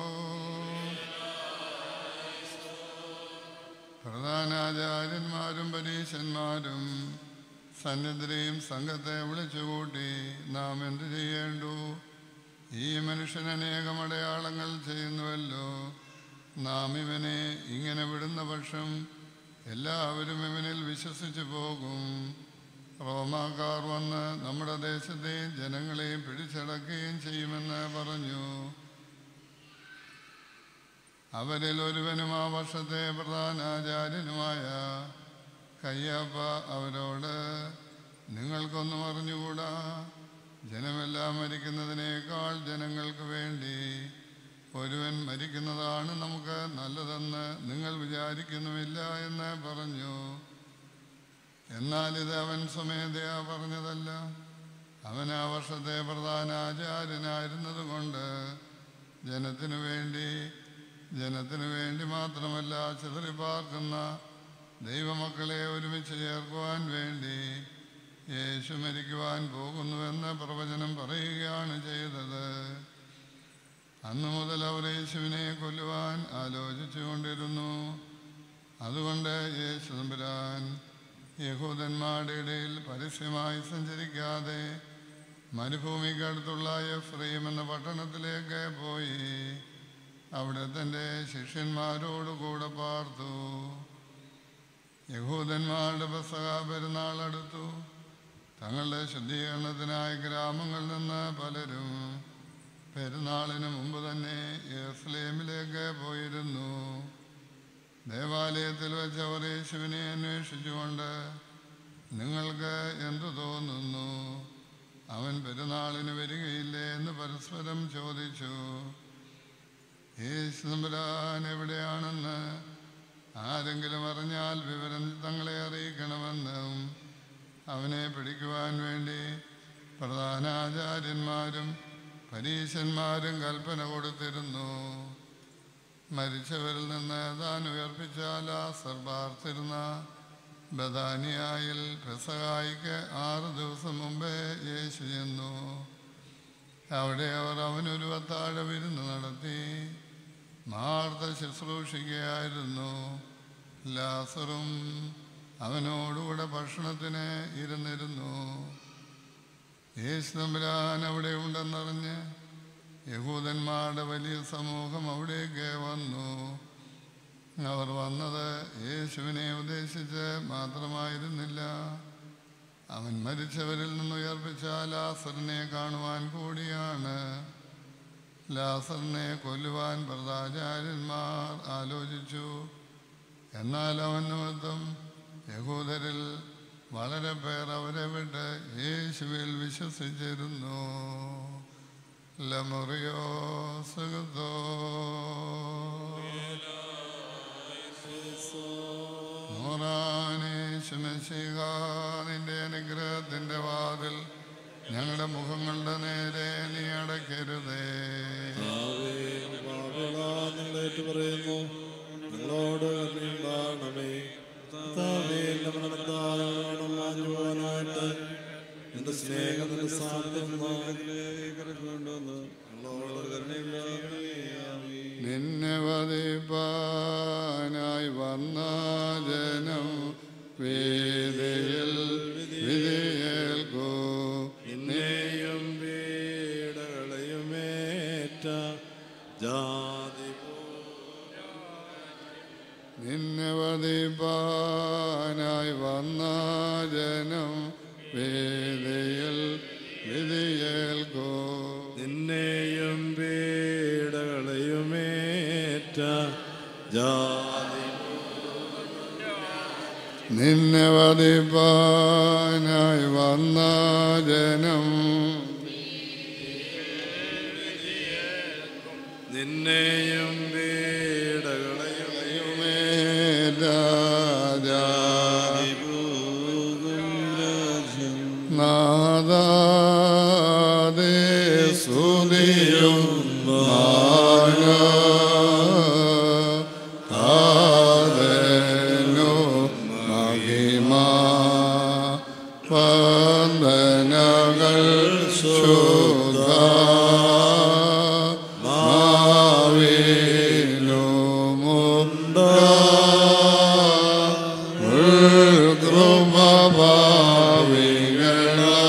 പ്രധാനാചാര്യന്മാരും പരീശന്മാരും സന്നിധിയും സംഘത്തെ വിളിച്ചുകൂട്ടി നാം എന്തു ചെയ്യേണ്ടു ഈ മനുഷ്യൻ അനേകം അടയാളങ്ങൾ ചെയ്യുന്നുവല്ലോ നാം ഇവനെ ഇങ്ങനെ വിടുന്ന പക്ഷം എല്ലാവരും ഇവനിൽ വിശ്വസിച്ചു പോകും റോമാക്കാർ വന്ന് നമ്മുടെ ദേശത്തെയും ജനങ്ങളെയും പിടിച്ചടക്കുകയും ചെയ്യുമെന്ന് പറഞ്ഞു അവരിൽ ഒരുവനും ആ വർഷത്തെ പ്രധാനാചാര്യനുമായ കയ്യപ്പ അവരോട് നിങ്ങൾക്കൊന്നും അറിഞ്ഞുകൂടാ ജനമെല്ലാം മരിക്കുന്നതിനേക്കാൾ ജനങ്ങൾക്ക് വേണ്ടി ഒരുവൻ മരിക്കുന്നതാണ് നമുക്ക് നല്ലതെന്ന് നിങ്ങൾ വിചാരിക്കുന്നുമില്ല എന്ന് പറഞ്ഞു എന്നാൽ ഇത് അവൻ സ്വമേധയാ പറഞ്ഞതല്ല അവൻ ആ വർഷത്തെ പ്രധാന ആചാര്യനായിരുന്നത് കൊണ്ട് ജനത്തിനു വേണ്ടി ജനത്തിനു വേണ്ടി മാത്രമല്ല ചിതറിപ്പാർക്കുന്ന ദൈവമക്കളെ ഒരുമിച്ച് ചേർക്കുവാൻ വേണ്ടി യേശു മരിക്കുവാൻ പോകുന്നുവെന്ന് പ്രവചനം പറയുകയാണ് ചെയ്തത് അന്നു മുതൽ അവർ യേശുവിനെ കൊല്ലുവാൻ ആലോചിച്ചുകൊണ്ടിരുന്നു അതുകൊണ്ട് യേശു തമ്പുരാൻ യഹൂദന്മാരുടെ ഇടയിൽ പരസ്യമായി സഞ്ചരിക്കാതെ മരുഭൂമിക്കടുത്തുള്ള എഫ്രൈം എന്ന പട്ടണത്തിലേക്ക് പോയി അവിടെ തൻ്റെ ശിഷ്യന്മാരോട് കൂടെ പാർത്തു യഹൂദന്മാരുടെ പെസഹ പെരുന്നാൾ അടുത്തു തങ്ങളുടെ ശുദ്ധീകരണത്തിനായി ഗ്രാമങ്ങളിൽ നിന്ന് പലരും പെരുന്നാളിന് മുമ്പ് തന്നെ യെറുസലേമിലേക്ക് പോയിരുന്നു ദേവാലയത്തിൽ വെച്ച് അവർ യേശുവിനെ അന്വേഷിച്ചുകൊണ്ട് നിങ്ങൾക്ക് എന്തു തോന്നുന്നു അവൻ പെരുന്നാളിന് വരികയില്ലേ എന്ന് പരസ്പരം ചോദിച്ചു യേശു തമ്പുരാൻ എവിടെയാണെന്ന് ആരെങ്കിലും അറിഞ്ഞാൽ വിവരം തങ്ങളെ അറിയിക്കണമെന്നും അവനെ പിടിക്കുവാൻ വേണ്ടി പ്രധാനാചാര്യന്മാരും പരീശന്മാരും കൽപ്പന കൊടുത്തിരുന്നു മരിച്ചവരിൽ നിന്ന് താൻ ഉയർപ്പിച്ച ലാസർ പാർത്തിരുന്ന ബദാനിയായിൽ പെസഹായിക്ക് ആറ് ദിവസം മുമ്പേ യേശു ചെന്നു അവിടെ അവർ അവനൊരു വത്താഴ വിരുന്ന് നടത്തി മാർത്ത ശുശ്രൂഷിക്കുകയായിരുന്നു ലാസറും അവനോടുകൂടെ ഭക്ഷണത്തിന് ഇരുന്നിരുന്നു യേശു തമ്പുരാൻ അവിടെ ഉണ്ടെന്നറിഞ്ഞ് യഹൂദന്മാരുടെ വലിയ സമൂഹം അവിടേക്ക് വന്നു അവർ വന്നത് യേശുവിനെ ഉദ്ദേശിച്ച് മാത്രമായിരുന്നില്ല അവൻ മരിച്ചവരിൽ നിന്ന് ഉയർപ്പിച്ച ലാസറിനെ കാണുവാൻ കൂടിയാണ് ലാസറിനെ കൊല്ലുവാൻ വ്രതാചാര്യന്മാർ ആലോചിച്ചു എന്നാൽ അവൻ നിമിത്തം യഹൂദരിൽ വളരെ പേർ അവരെ വിട്ട് യേശുവിൽ വിശ്വസിച്ചിരുന്നു ലമുറിയോ സുഖത്തോ നൂറാനേശുമശിക നിന്റെ അനുഗ്രഹത്തിന്റെ വാതിൽ ഞങ്ങളുടെ മുഖങ്ങളുടെ നേരെ നീ അടയ്ക്കരുതേ നിങ്ങളേറ്റ് പറയുന്നു നിങ്ങളോട് കരുണയുണ്ടാകണമേ കർത്താവേ, എന്റെ മരണത്താലാണ് മാഞ്ഞുപോകാനായിട്ട് എന്റെ സ്നേഹം നിന്റെ സാധ്യതയിലേക്ക് കൊണ്ടുവന്ന് നിങ്ങളോട് കരുണയുണ്ടാകണമേ ആമേൻ. നിന്നെ വധിപ്പാനായി വന്ന ജനം വേദയിൽ വിധിയേൽക്കൂ നിന്നെയും വീടുകളെയുമേറ്റ ജാതി നിന്നെ വധിപ്പാനായി വന്ന ജനം വേദയിൽ വിധിയേൽക്കൂ നിന്നെയും വീടുകളെയുമേറ്റ ജാതി നിന്നെ വധിപ്പാനായി വന്ന ജനം നിന്നെയും വീടുകളെയും രാജാ നാദാദേ സുതിയും ആദനോ മഹിമാ വന്ദനകൾ ശുദ്ധ മാവിനുമുണ്ട കൃപഭാവികള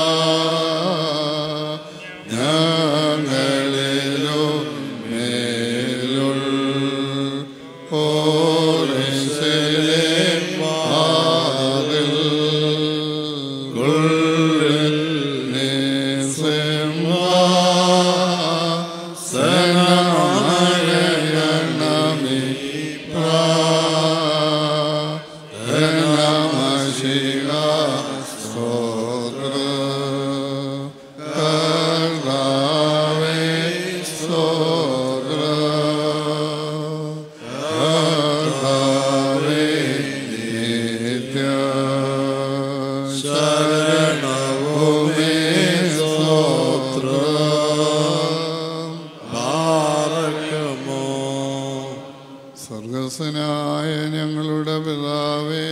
ഞങ്ങളിലോ മേലുൾ ഓരേ വാതിൽ കൊള്ളിൽ സനമയണമി പ്രാണമശിക സ്തോത്ര കർത്താവേ സ്തോത്ര കർത്താവേ നിത്യ ശരണവുമേ സ്തോത്രം പാറക്കുമോ സ്വർഗസ്വനായ ഞങ്ങളുടെ പിതാവേ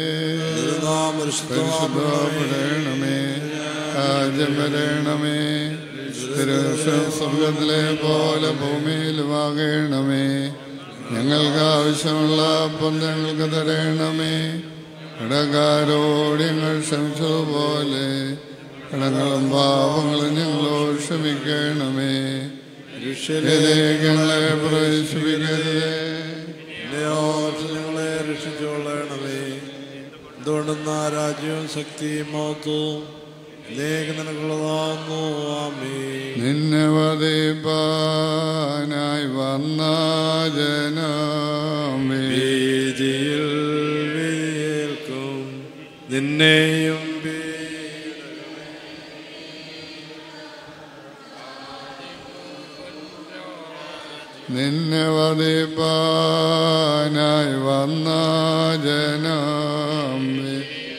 പരിശുദ്ധപ്പെടണമേ രാജ്യം വരണമേ തിരുവശം സ്വർഗത്തിലെ പോലെ ഭൂമിയിലുമാകണമേ ഞങ്ങൾക്ക് ആവശ്യമുള്ള അപ്പം ഞങ്ങൾക്ക് തരണമേ കടകാരോട് ഞങ്ങൾ ക്ഷമിച്ചതുപോലെ കടങ്ങളും പാപങ്ങളും ഞങ്ങളോട് ക്ഷമിക്കണമേ രക്ഷയിലേക്ക് ഞങ്ങളെ പ്രവേശിപ്പിക്കരുതേ ദൈവത്തിൽ ഞങ്ങളെ രക്ഷിച്ചുകൊള്ളണമേ എന്തുകൊണ്ടെന്ന രാജ്യവും ശക്തിയും മഹത്വവും ലേക്ക് നിനക്കുള്ളതാകുന്നു ആമേ നിന്നെ വധിപ്പാനായി വന്ന ജനമേ ഭീതിയിൽ വിധിയേൽക്കും നിന്നെയും നിന്നെ വധിപ്പാനായി വന്ന ജനമേ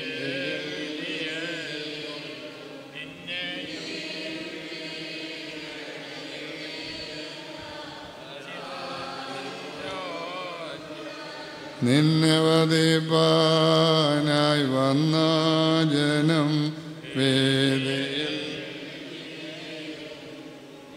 നിന്നെ വധിപ്പാനായി വന്ന ജനം വേദയിൽ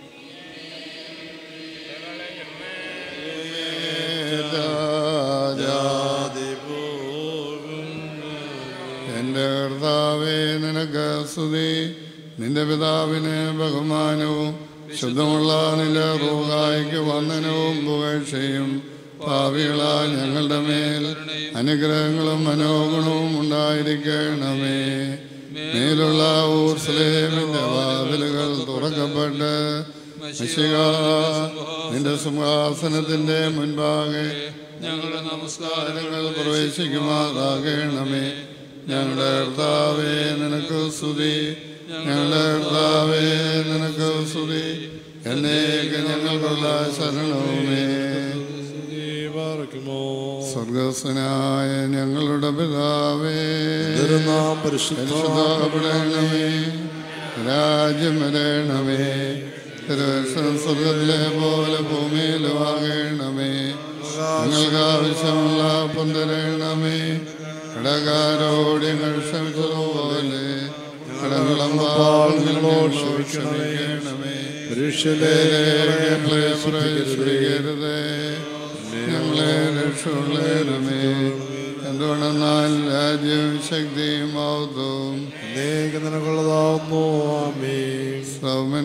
ശുദ്ധമുള്ള നിന്റെ റൂഹായിക്ക് വന്ദനവും പുകഴ്ചയും ഭാവികളാ ഞങ്ങളുടെ മേൽ അനുഗ്രഹങ്ങളും മനോഗുണവും ഉണ്ടായിരിക്കണമേ മേലുള്ള ഊർസ്ലേമിന്റെ വാതിലുകൾ തുറക്കപ്പെട്ട് മിശിക നിന്റെ സിംഹാസനത്തിന്റെ മുൻപാകെ ഞങ്ങളുടെ നമസ്കാരങ്ങൾ പ്രവേശിക്കുമാറാകണമേ ഞങ്ങളുടെ കർത്താവേ നിനക്ക് സ്തുതി ഞങ്ങളുടെ കർത്താവേ നിനക്ക് സ്തുതി എന്നേക്ക് ഞങ്ങൾക്കുള്ള ശരണവുമേ പാർക്കുമോ സ്വർഗസ്വനായ ഞങ്ങളുടെ പിതാവേ തിരുനാം പരിശുദ്ധ പരിശുദ്ധപ്പെടണമേ രാജ്യം വരണമേ തിരുവശം സ്വർഗത്തിലെ പോലെ ഭൂമിയിലും ആകണമേ ഞങ്ങൾക്ക് ആവശ്യമുള്ള പന്തരണമേ കടകാരോട് ഞങ്ങൾ ക്ഷമിച്ചതുപോലെ കടങ്ങളും പാവങ്ങളോട് ക്ഷമിക്കണമേ പരീക്ഷയിലെ സ്വീകരുതേ ഞങ്ങളെ രക്ഷയുള്ളേ എന്തുകൊണ്ടെന്നാൽ രാജ്യവും ശക്തിയും ഔതും അനേക നിനക്കുള്ളതാവുന്നു ആമേ സൗമൻ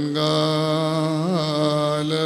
കാല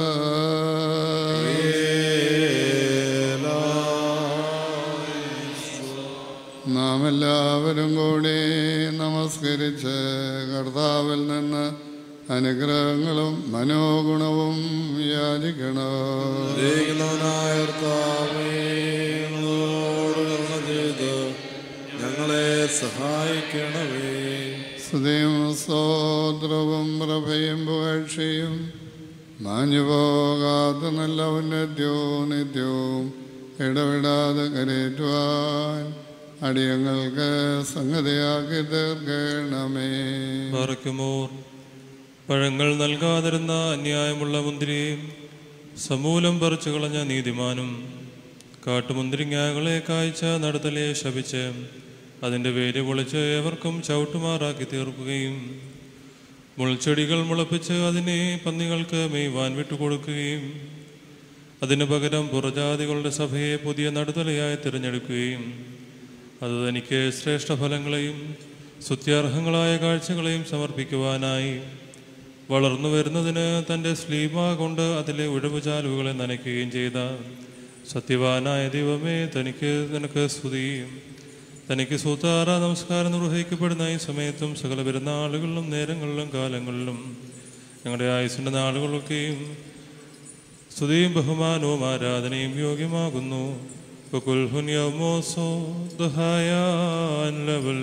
നാം എല്ലാവരും കൂടി നമസ്കരിച്ച് കർത്താവിൽ നിന്ന് അനുഗ്രഹങ്ങളും മനോഗുണവും യാചിക്കണം ദൈവനായ കർത്താവേ, ഞങ്ങളോട് കരുണ ചെയ്ത് ഞങ്ങളെ സഹായിക്കണമേ സ്തുതിയും സ്തോത്രവും പ്രഭയും പുകഴ്ചയും മാഞ്ഞുപോകാത്ത നല്ല ഉന്നത്യവും നിത്യവും ഇടവിടാതെ കരേറ്റുവാൻ അടിയങ്ങൾക്ക് സംഗതിയാക്കി തീർക്കണമേ പാറയ്ക്കുമോർ പഴങ്ങൾ നൽകാതിരുന്ന അന്യായമുള്ള മുന്തിരിയും സമൂലം പറിച്ചു കളഞ്ഞ നീതിമാനും കാട്ടുമുന്തിരിങ്ങാകളെ കായ്ച്ച നടത്തലെ ശപിച്ച് അതിൻ്റെ വേര് പൊളിച്ച് ഏവർക്കും ചവിട്ടുമാറാക്കി തീർക്കുകയും മുൾച്ചെടികൾ മുളപ്പിച്ച് അതിനെ പന്നികൾക്ക് മെയ്വാൻ വിട്ടുകൊടുക്കുകയും അതിനു പകരം പുറജാതികളുടെ സഭയെ പുതിയ നടുതലയായി തിരഞ്ഞെടുക്കുകയും അത് തനിക്ക് ശ്രേഷ്ഠഫലങ്ങളെയും സ്തുത്യർഹങ്ങളായ കാഴ്ചകളെയും സമർപ്പിക്കുവാനായി വളർന്നു വരുന്നതിന് തൻ്റെ സ്ലീമ കൊണ്ട് അതിലെ ഉഴവുചാലുകളെ നനയ്ക്കുകയും ചെയ്ത സത്യവാനായ ദൈവമേ തനിക്ക് നിനക്ക് സ്തുതിയും തനിക്ക് സൂത്താറ നമസ്കാരം നിർവഹിക്കപ്പെടുന്ന ഈ സമയത്തും സകല പെരുന്നാളുകളിലും നേരങ്ങളിലും കാലങ്ങളിലും ഞങ്ങളുടെ ആയുസിൻ്റെ നാളുകളൊക്കെയും സ്തുതിയും ബഹുമാനവും ആരാധനയും യോഗ്യമാകുന്നു وكل يوم ضحايا لبل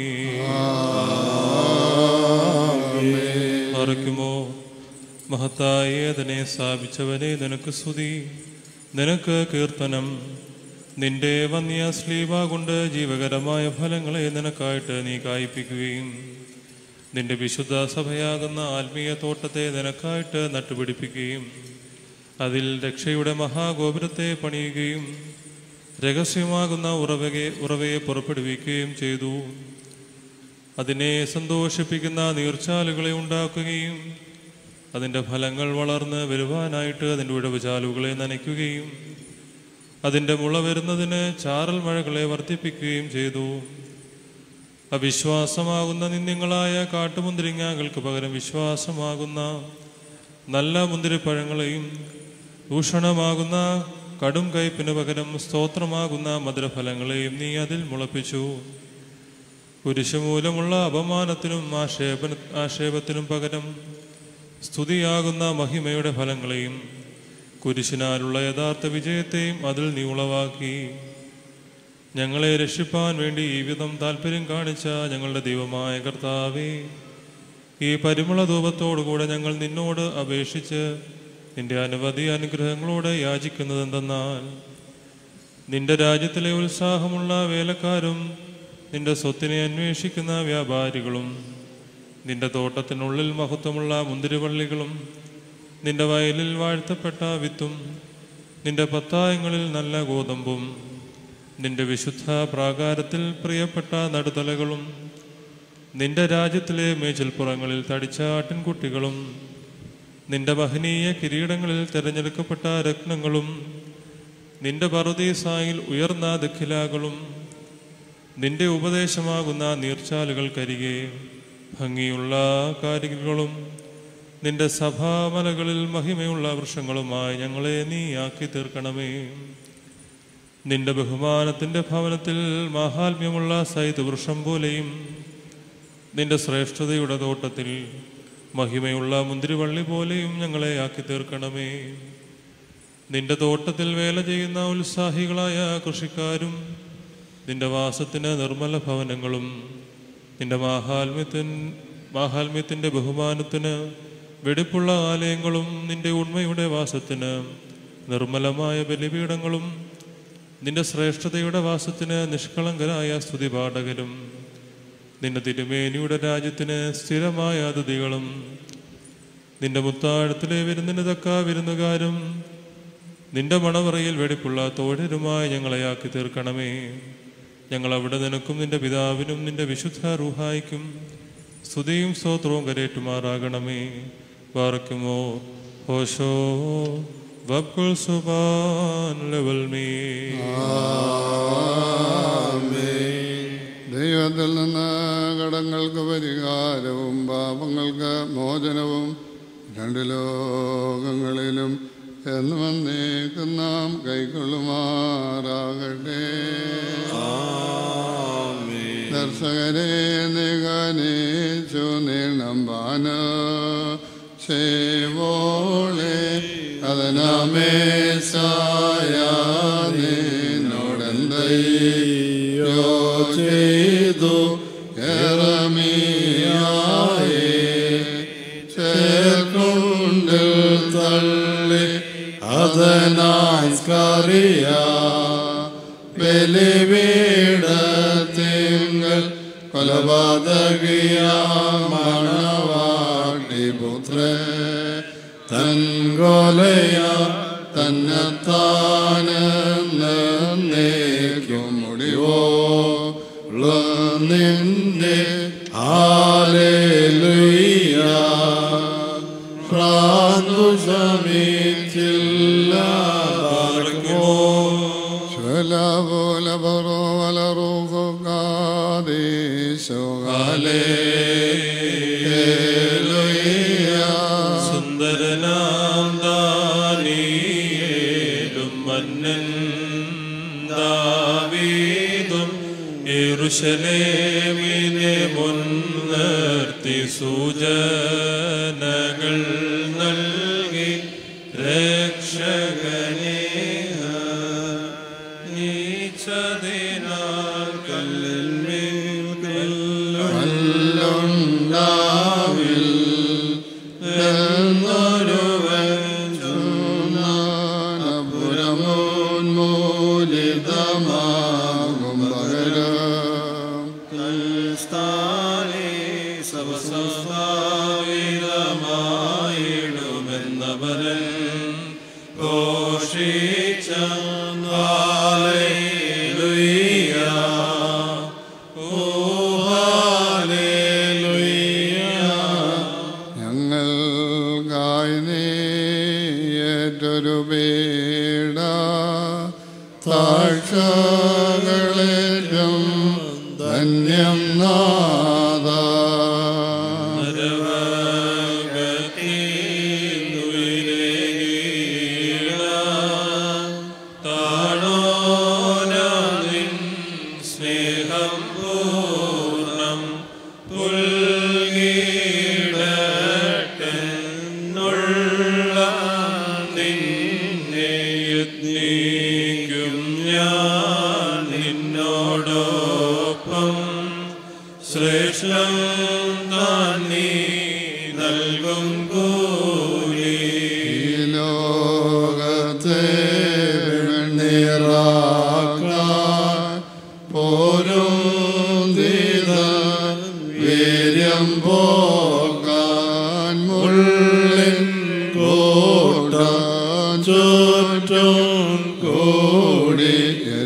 മറക്കുമോ മഹത്തായ ഏതനെ സ്ഥാപിച്ചവനെ നിനക്ക് സ്തുതി നിനക്ക് കീർത്തനം നിന്റെ വന്യ സ്ലീവ കൊണ്ട് ജീവകരമായ ഫലങ്ങളെ നിനക്കായിട്ട് നീ കായ്പിക്കുകയും നിന്റെ വിശുദ്ധ സഭയാകുന്ന ആത്മീയ തോട്ടത്തെ നിനക്കായിട്ട് നട്ടുപിടിപ്പിക്കുകയും അതിൽ രക്ഷയുടെ മഹാഗോപുരത്തെ പണിയുകയും രഹസ്യമാകുന്ന ഉറവയെ ഉറവയെ പുറപ്പെടുവിക്കുകയും ചെയ്തു അതിനെ സന്തോഷിപ്പിക്കുന്ന നീർച്ചാലുകളെ ഉണ്ടാക്കുകയും അതിൻ്റെ ഫലങ്ങൾ വളർന്ന് വരുവാനായിട്ട് അതിൻ്റെ ഉഴവുചാലുകളെ നനയ്ക്കുകയും അതിൻ്റെ മുള വരുന്നതിന് ചാറൽ മഴകളെ വർദ്ധിപ്പിക്കുകയും ചെയ്തു അവിശ്വാസമാകുന്ന നിന്ദ്യങ്ങളായ കാട്ടുമുന്തിരിങ്ങാകൾക്ക് പകരം വിശ്വാസമാകുന്ന നല്ല മുന്തിരിപ്പഴങ്ങളെയും ദൂഷണമാകുന്ന കടും കയ്പിന് പകരം സ്തോത്രമാകുന്ന മധുരഫലങ്ങളെയും നീ അതിൽ മുളപ്പിച്ചു കുരിശുമൂലമുള്ള അപമാനത്തിനും ആക്ഷേപ ആക്ഷേപത്തിനും പകരം സ്തുതിയാകുന്ന മഹിമയുടെ ഫലങ്ങളെയും കുരിശിനാലുള്ള യഥാർത്ഥ വിജയത്തെയും അതിൽ നീ ഉളവാക്കി ഞങ്ങളെ രക്ഷിപ്പാൻ വേണ്ടി ഈ വിധം താല്പര്യം കാണിച്ച ഞങ്ങളുടെ ദൈവമായ കർത്താവേ ഈ പരിമള ധൂപത്തോടുകൂടെ ഞങ്ങൾ നിന്നോട് അപേക്ഷിച്ച് നിന്റെ അനവധി അനുഗ്രഹങ്ങളോട് യാചിക്കുന്നത് എന്തെന്നാൽ നിന്റെ രാജ്യത്തിലെ ഉത്സാഹമുള്ള വേലക്കാരും നിന്റെ സ്വത്തിനെ അന്വേഷിക്കുന്ന വ്യാപാരികളും നിന്റെ തോട്ടത്തിനുള്ളിൽ മഹത്വമുള്ള മുന്തിരിവള്ളികളും നിന്റെ വയലിൽ വാഴ്ത്തപ്പെട്ട വിത്തും നിന്റെ പത്തായങ്ങളിൽ നല്ല ഗോതമ്പും നിന്റെ വിശുദ്ധ പ്രാകാരത്തിൽ പ്രിയപ്പെട്ട നടുതലകളും നിന്റെ രാജ്യത്തിലെ മേച്ചിൽപ്പുറങ്ങളിൽ തടിച്ച ആട്ടിൻകുട്ടികളും നിന്റെ മഹനീയ കിരീടങ്ങളിൽ തിരഞ്ഞെടുക്കപ്പെട്ട രത്നങ്ങളും നിന്റെ പറുദീസായിൽ ഉയർന്ന ദഖിലാകളും നിന്റെ ഉപദേശമാകുന്ന നീർച്ചാലുകൾക്കരികെ ഭംഗിയുള്ള കാര്യങ്ങളും നിന്റെ സഭാമലകളിൽ മഹിമയുള്ള വൃക്ഷങ്ങളുമായി ഞങ്ങളെ നീ ആക്കി തീർക്കണമേ നിന്റെ ബഹുമാനത്തിന്റെ ഭവനത്തിൽ മാഹാത്മ്യമുള്ള സൈത് വൃക്ഷം പോലെയും നിന്റെ ശ്രേഷ്ഠതയുടെ തോട്ടത്തിൽ മഹിമയുള്ള മുന്തിരിവള്ളി പോലെയും ഞങ്ങളെ ആക്കി തീർക്കണമേ നിന്റെ തോട്ടത്തിൽ വേല ചെയ്യുന്ന ഉത്സാഹികളായ കൃഷിക്കാരും നിന്റെ വാസത്തിന് നിർമ്മല ഭവനങ്ങളും നിന്റെ മാഹാത്മ്യത്തിൻ മാഹാത്മ്യത്തിന്റെ ബഹുമാനത്തിന് വെടിപ്പുള്ള ആലയങ്ങളും നിന്റെ ഉണ്മയുടെ വാസത്തിന് നിർമ്മലമായ ബലിപീഠങ്ങളും നിന്റെ ശ്രേഷ്ഠതയുടെ വാസത്തിന് നിഷ്കളങ്കരായ സ്തുതിപാഠകരും നിന്റെ തിരുമേനിയുടെ രാജ്യത്തിന് സ്ഥിരമായ അതിഥികളും നിന്റെ മുത്താഴത്തിലെ വിരുന്നിന് തക്ക വിരുന്നുകാരും നിന്റെ മണവറയിൽ വെടിപ്പുള്ള തോഴരുമായി ഞങ്ങളെ ആക്കി തീർക്കണമേ ഞങ്ങൾ അവിടെ നിനക്കും നിന്റെ പിതാവിനും നിന്റെ വിശുദ്ധ റൂഹായിക്കും സ്തുതിയും സ്തോത്രവും കരേറ്റുമാറാകണമേ പാർക്കുമോ ഹോഷോ വബ്കുൽ സുബാൻ ലെവൽ മീ ദൈവത്തിൽ നിന്ന് കടങ്ങൾക്ക് പരിഹാരവും പാപങ്ങൾക്ക് മോചനവും രണ്ട് ലോകങ്ങളിലും എന്ന് വന്നേക്കും നാം കൈക്കൊള്ളുമാറാകട്ടെ ദർശകരെ നിഗനേച്ചു നീണം പാന സേവോളെ അതിനമേശായോടെന്തയ്യോ ചെയ്തു എറമിയായേ ചേർക്കുണ്ടിൽ തള്ളി അതനാസ്കറിയ ബലിപീഠത്തിങ്കൽ കൊലപാതകിയ മണവാട്ടി പുത്ര തൻ കൊലയ തന്നെത്താനെന്നേക്കും മുടിവോ നിന്റെ ആലേലുയ്യ പ്രാന്തു ശമിച്ചില്ല ശലപോല പറോവലറൂകു കാദേശോ സുന്ദരനാം ദാനിയേലും മന്നൻ ദാവീദും യെരൂശലേമിനെ മുൻനിർത്തി സൂചനകൾ നൽകി രക്ഷകനെ നീച്ചതിനാൽ കല്ലിന്മേൽ കല്ലും കല്ലുണ്ടാവിൽ എന്നൊരുവൻ ചുനാനപുരമോന്മൂലിതമാകും പകരം ിടുമെന്നവരൻ ഘോഷിച്ച ഹാലേലുയ്യ. ഓ ഹാലേലുയ്യ. ഞങ്ങൾക്കായി നീ ഏറ്റൊരു പീഡ താഴ്ചകളേറ്റം ധന്യം നാദ സ്നേഹം പൂർണ്ണം പുൽകിടട്ടെന്നുള്ള നിന്നെ യത്നിക്കും ഞാൻ നിന്നോടൊപ്പം ശ്രേഷ്ഠം താൻ നീ നൽകും കൂലി ഈ ലോകത്തെ വെണ്ണീറാക്കാൻ പോരും ദീത വീര്യം പോകാൻ മുള്ളിൻ കോട്ട ചുറ്റും കൂടി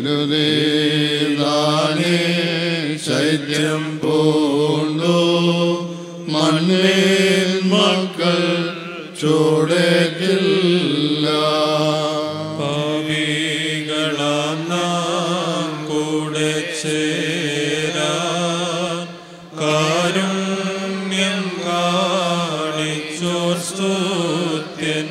എരുതീതാനേ ശൈത്യം പൂണ്ടു മണ്ണിൻ മക്കൾ ചൂടേക്കില്ല പാപികളാം നാം കൂടെ ചേരാൻ കാരുണ്യം കാണിച്ചോർ മനുഷ്യപുത്യൻ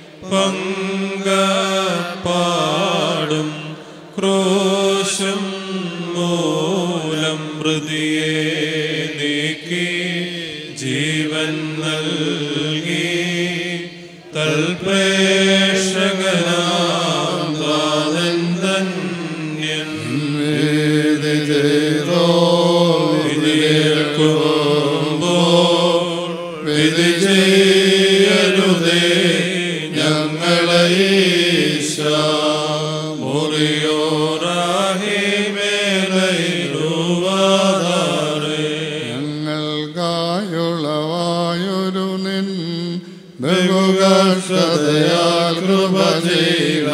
പങ്കപ്പാടും ക്രോശം മൂലം മൃതിയെ നീക്കി ജീവൻ നൽകി തൽപ്രേഷകനാം താതൻ ധന്യൻ വേദി ചെയ്തോ വിധിയേൽക്കുമ്പോൾ വിധി ചെയ്യരുതേ ഞങ്ങളെ ഈശോ മുറിയോറാഹിമേലൈരുവാധാരേ ഞങ്ങൾക്കായുളവായൊരു നിൻ ബഹുകർഷതയാൽ കൃപ ചെയ്യുക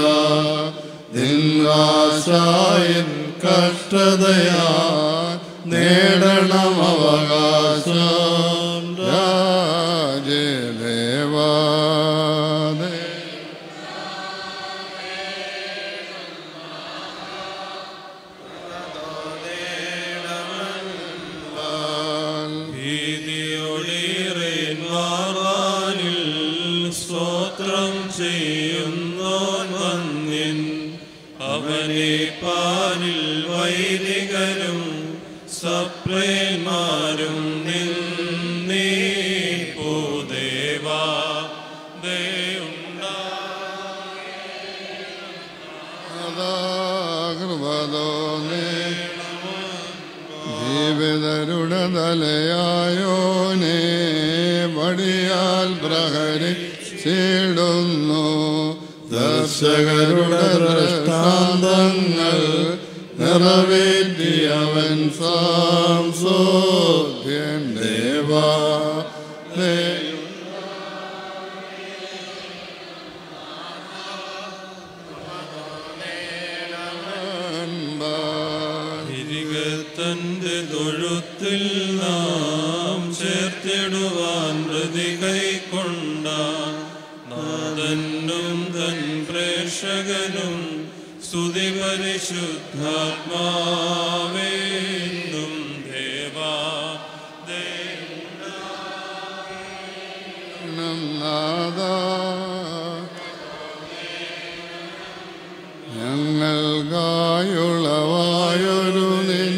നിന്നാശായൻ കഷ്ടതയാ നേടണം അവകാശം രാജദേവാദേ ഭീതിയൊളിറേന്മാറാനിൽ സ്തോത്രം ചെയ്യുന്നോൻ വന്യൻ അവനെ പാലിൽ വൈദികരും സപ്രേന്മാരും നിന്നീ പൂദേവാ ദേവുണ്ടാ കൃപതോന്നേ ജീവിതരുടെ തലയായോനേ വടിയാൽ പ്രഹരിച്ചിടുന്നു ദർശകരുടെ ദൃഷ്ടാന്തങ്ങൾ നിറവേറ്റിയവൻ സാംസോദ്യൻ ദേവാ ദേ തന്റെ തൊഴുത്തിൽ നാം ചേർത്തിടുവാൻ പ്രതി കൈക്കൊണ്ട നാഥനും തൻ പ്രേക്ഷകനും സ്തുതി പരിശുദ്ധാത്മാവേന്നും ദേവാ നാദാ ഞങ്ങൾക്കായുളവായൊരു നിൻ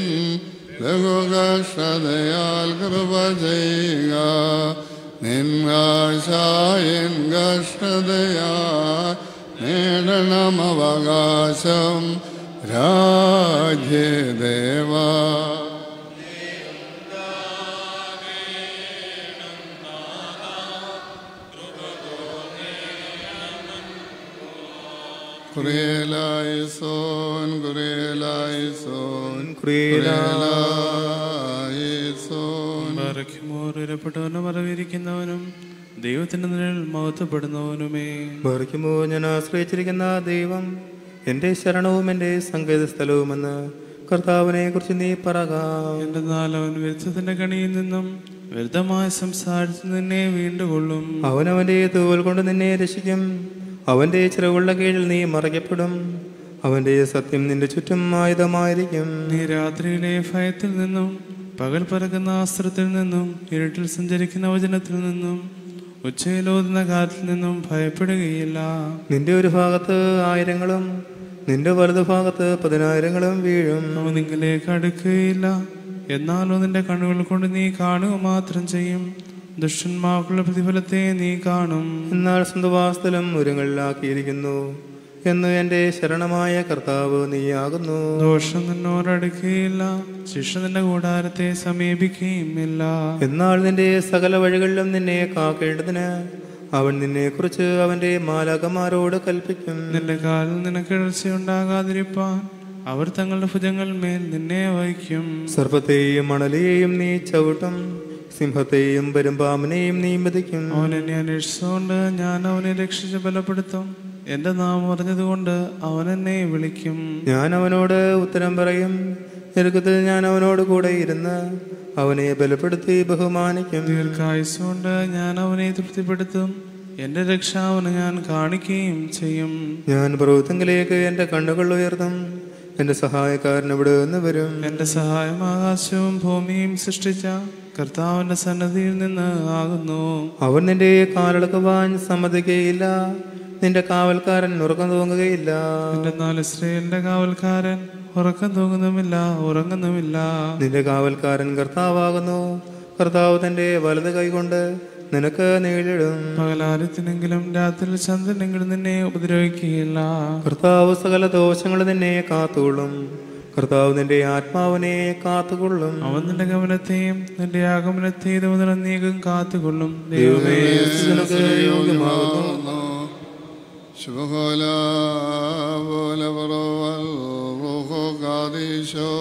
ലഘുകഷ്ടതയാൽ കൃപ ചെയ്യുക നിന്നാശായൻ കഷ്ടതയാ നേടണം അവകാശം രാജ്യദേവാ Kurelaison, Kurelaison, Kurelaison. മറയ്ക്കുമോറിരപ്പെട്ടവനും മറവിരിക്കുന്നവനും ദൈവത്തിന്റെ നിഴൽ മഹത്വപ്പെടുന്നവനുമേ ബർക്കുമോ ഞാൻ ആശ്രയിച്ചിരിക്കുന്ന ദൈവം എൻ്റെ ശരണവും എൻ്റെ സങ്കേത സ്ഥലവുമെന്ന് കർത്താവിനെ കുറിച്ച് നീ പറക എന്റെ നാലവൻ വ്യർത്ഥത്തിന്റെ കണിയിൽ നിന്നും വ്യർത്ഥമായ സംസാരിച്ച് നിന്നെ വീണ്ടുകൊള്ളും അവനവൻ്റെ തൂവൽ കൊണ്ട് നിന്നെ രക്ഷിക്കും അവൻ്റെ ചിറകുള്ള കീഴിൽ നീ മറയ്ക്കപ്പെടും അവൻ്റെ സത്യം നിന്റെ ചുറ്റും ആയുധമായിരിക്കും നീ രാത്രിയിലെ ഭയത്തിൽ നിന്നും പകൽ പറക്കുന്ന അസ്ത്രത്തിൽ നിന്നും ഇരുട്ടിൽ സഞ്ചരിക്കുന്ന വചനത്തിൽ നിന്നും ഉച്ചയിലോതുന്ന കാറ്റിൽ നിന്നും ഭയപ്പെടുകയില്ല നിന്റെ ഒരു ഭാഗത്ത് ആയിരങ്ങളും നിന്റെ വലതു ഭാഗത്ത് പതിനായിരങ്ങളും വീഴും അവ നിങ്ങളിലേക്ക് അടുക്കുകയില്ല എന്നാലോ നിന്റെ കണ്ണുകൾ കൊണ്ട് നീ കാണുക മാത്രം ചെയ്യും ദുഷ്ടന്മാർക്കുള്ള പ്രതിഫലത്തെ നീ കാണും എന്നാൽ സ്വന്തവാസത്തിലും ഉരങ്ങളിലാക്കിയിരിക്കുന്നു എന്ന് എൻ്റെ ശരണമായ കർത്താവ് നീയാകുന്നു ദോഷം നിന്നോടടുക്കുകയില്ല ശിക്ഷ നിന്റെ കൂടാരത്തെ സമീപിക്കുകയും ഇല്ല എന്നാൽ നിന്റെ സകല വഴികളിലും നിന്നെ കാക്കേണ്ടതിന് അവൻ നിന്നെക്കുറിച്ച് അവന്റെ മാലാകമാരോട് കൽപ്പിക്കും നിന്റെ കാലിൽ നിനക്ക് ഇടർച്ചയുണ്ടാകാതിരിപ്പാൻ അവർ തങ്ങളുടെ ഭുജങ്ങൾ മേൽ നിന്നെ വഹിക്കും സർപ്പത്തെയും മണലിയെയും നീ ചവിട്ടും സിംഹത്തെയും പെരുമ്പാമ്പിനെയും നീ മെതിക്കും അവൻ എന്നെ അന്വേഷിച്ചുകൊണ്ട് ഞാൻ അവനെ രക്ഷിച്ച് ബലപ്പെടുത്തും എന്റെ നാമം അറിഞ്ഞതുകൊണ്ട് അവൻ എന്നെ വിളിക്കും ഞാൻ അവനോട് ഉത്തരം പറയും ഞെരുക്കത്തിൽ ഞാൻ അവനോട് കൂടെ ഇരുന്ന് അവനെ ബലപ്പെടുത്തി ബഹുമാനിക്കും ദീർഘായുസുകൊണ്ട് ഞാൻ അവനെ തൃപ്തിപ്പെടുത്തും എന്റെ രക്ഷ അവന് ഞാൻ കാണിക്കുകയും ചെയ്യും ഞാൻ പർവ്വതത്തിലേക്ക് എൻ്റെ കണ്ണുകൾ ഉയർത്തും എൻ്റെ സഹായക്കാരൻ ഇവിടെ നിന്ന് വരും എന്റെ സഹായം ആകാശവും ഭൂമിയും സൃഷ്ടിച്ച കർത്താവിന്റെ സന്നദ്ധിയിൽ നിന്ന് ആകുന്നു അവൻ നിന്റെ കാലടക്കുവാൻ സമ്മതിക്കുകയില്ല നിന്റെ കാവൽക്കാരൻ ഉറക്കം തൂങ്ങുകയില്ല നിന്റെ നാല് ഇസ്രയേലിന്റെ കാവൽക്കാരൻ ഉറക്കം തൂങ്ങുന്നുമില്ല ഉറങ്ങുന്നുമില്ല നിന്റെ കാവൽക്കാരൻ കർത്താവാകുന്നു കർത്താവ് തന്റെ വലത് കൈകൊണ്ട് നിനക്ക് നേടിടും പകലാരത്തിനെങ്കിലും രാത്രി ചന്ദ്രനെങ്കിലും നിന്നെ ഉപദ്രവിക്കുകയില്ല കർത്താവ് സകല ദോഷങ്ങൾ നിന്നെ കാത്തുകൊള്ളും കർത്താവ് നിന്റെ ആത്മാവിനെ കാത്തുകൊള്ളും അവൻ നിന്റെ ഗമനത്തെയും നിന്റെ ആഗമനത്തെയും മുതൽ നീക്കം കാത്തുകൊള്ളും ദൈവമേ നിനക്ക് യോഗ്യമാകുന്നു ശുഭകോല പോലെ പറവൽ റൂഹോ കാദീശോ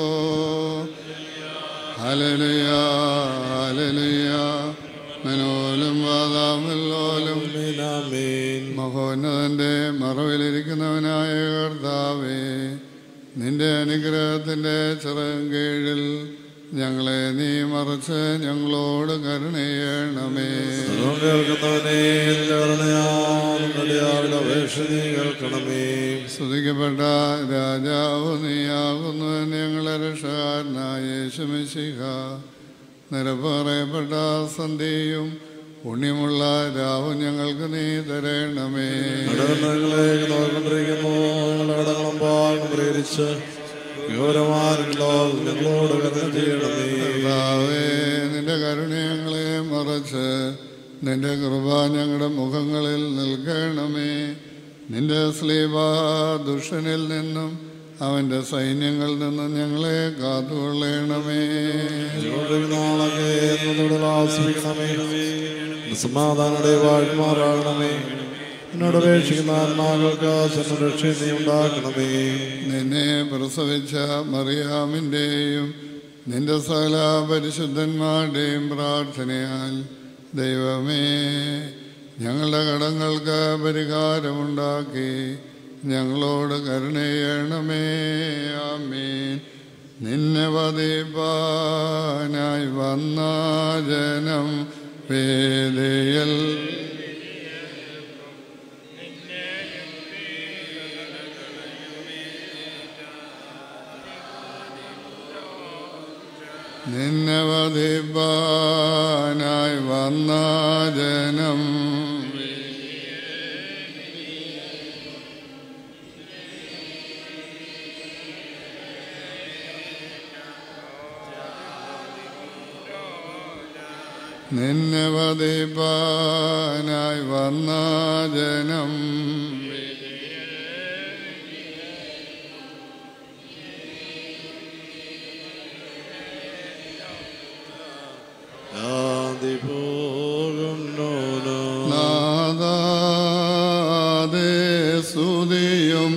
ഹലലുയ ഹലലുയ മനോലും വാദാമല്ലോലും ആമേൻ മഹോന്നതന്റെ മറവിലിരിക്കുന്നവനായ കർത്താവേ നിന്റെ അനുഗ്രഹത്തിന്റെ ചിറം കീഴിൽ ഞങ്ങളെ നീ മറച്ച് ഞങ്ങളോട് കരുണയേണമേ സർവ്വം കേൾക്കുന്നവനെ നിന്റെ കരുണയാൽ നടിയാരുടെ അപേക്ഷ നീ കേൾക്കണമേ സ്തുതിക്കപ്പെട്ട രാജാവ് നീയാകുന്നു ഞങ്ങളെ രക്ഷകാരനായ യേശുമിശിഹ നിരപ്പറയപ്പെട്ട സന്ധ്യയും പുണ്യമുള്ള രാവും ഞങ്ങൾക്ക് നീ തരണമേ ഇടങ്ങളിലേക്ക് നോക്കിക്കൊണ്ടിരിക്കുന്നു ഞങ്ങളുടെ ഇടങ്ങളും പാകം പ്രേരിച്ച് ഗൗരവാനുണ്ടോ ഞങ്ങളോട് കരുണ ചെയ്യണമേ കർത്താവേ നിന്റെ കരുണ ഞങ്ങളെ മറച്ച് നിന്റെ കൃപ ഞങ്ങളുടെ മുഖങ്ങളിൽ നിൽക്കണമേ നിന്റെ സ്ലീബ ദുഷ്ടനിൽ നിന്നും അവന്റെ സൈന്യങ്ങളിൽ നിന്നും ഞങ്ങളെ കാത്തുകൊള്ളണമേ നാളൊക്കെ എന്നോട് ആസ്വദിക്കണമേ സമാധാനയുടെ വാഴ്മാറാകണമേ എന്നോട് അപേക്ഷിക്കുന്ന ആത്മാക്കൾക്ക് ജന്മരക്ഷ നീ ഉണ്ടാക്കണമേ നിന്നെ പ്രസവിച്ച മറിയാമിൻ്റെയും നിന്റെ സകല പരിശുദ്ധന്മാരുടെയും പ്രാർത്ഥനയാൽ ദൈവമേ ഞങ്ങളുടെ കടങ്ങൾക്ക് പരിഹാരമുണ്ടാക്കി ഞങ്ങളോട് കരുണയണമേ ആമീൻ നിന്നെ വധിപ്പാനായി വന്ന ജനം വേദയൽ നിന്നെ വധിപ്പാനായി വന്ന ജനം നിന്നെ വധിപ്പാനായി വന്ന ജനം ആദി പോകുന്നു നാദാദേ സുതിയും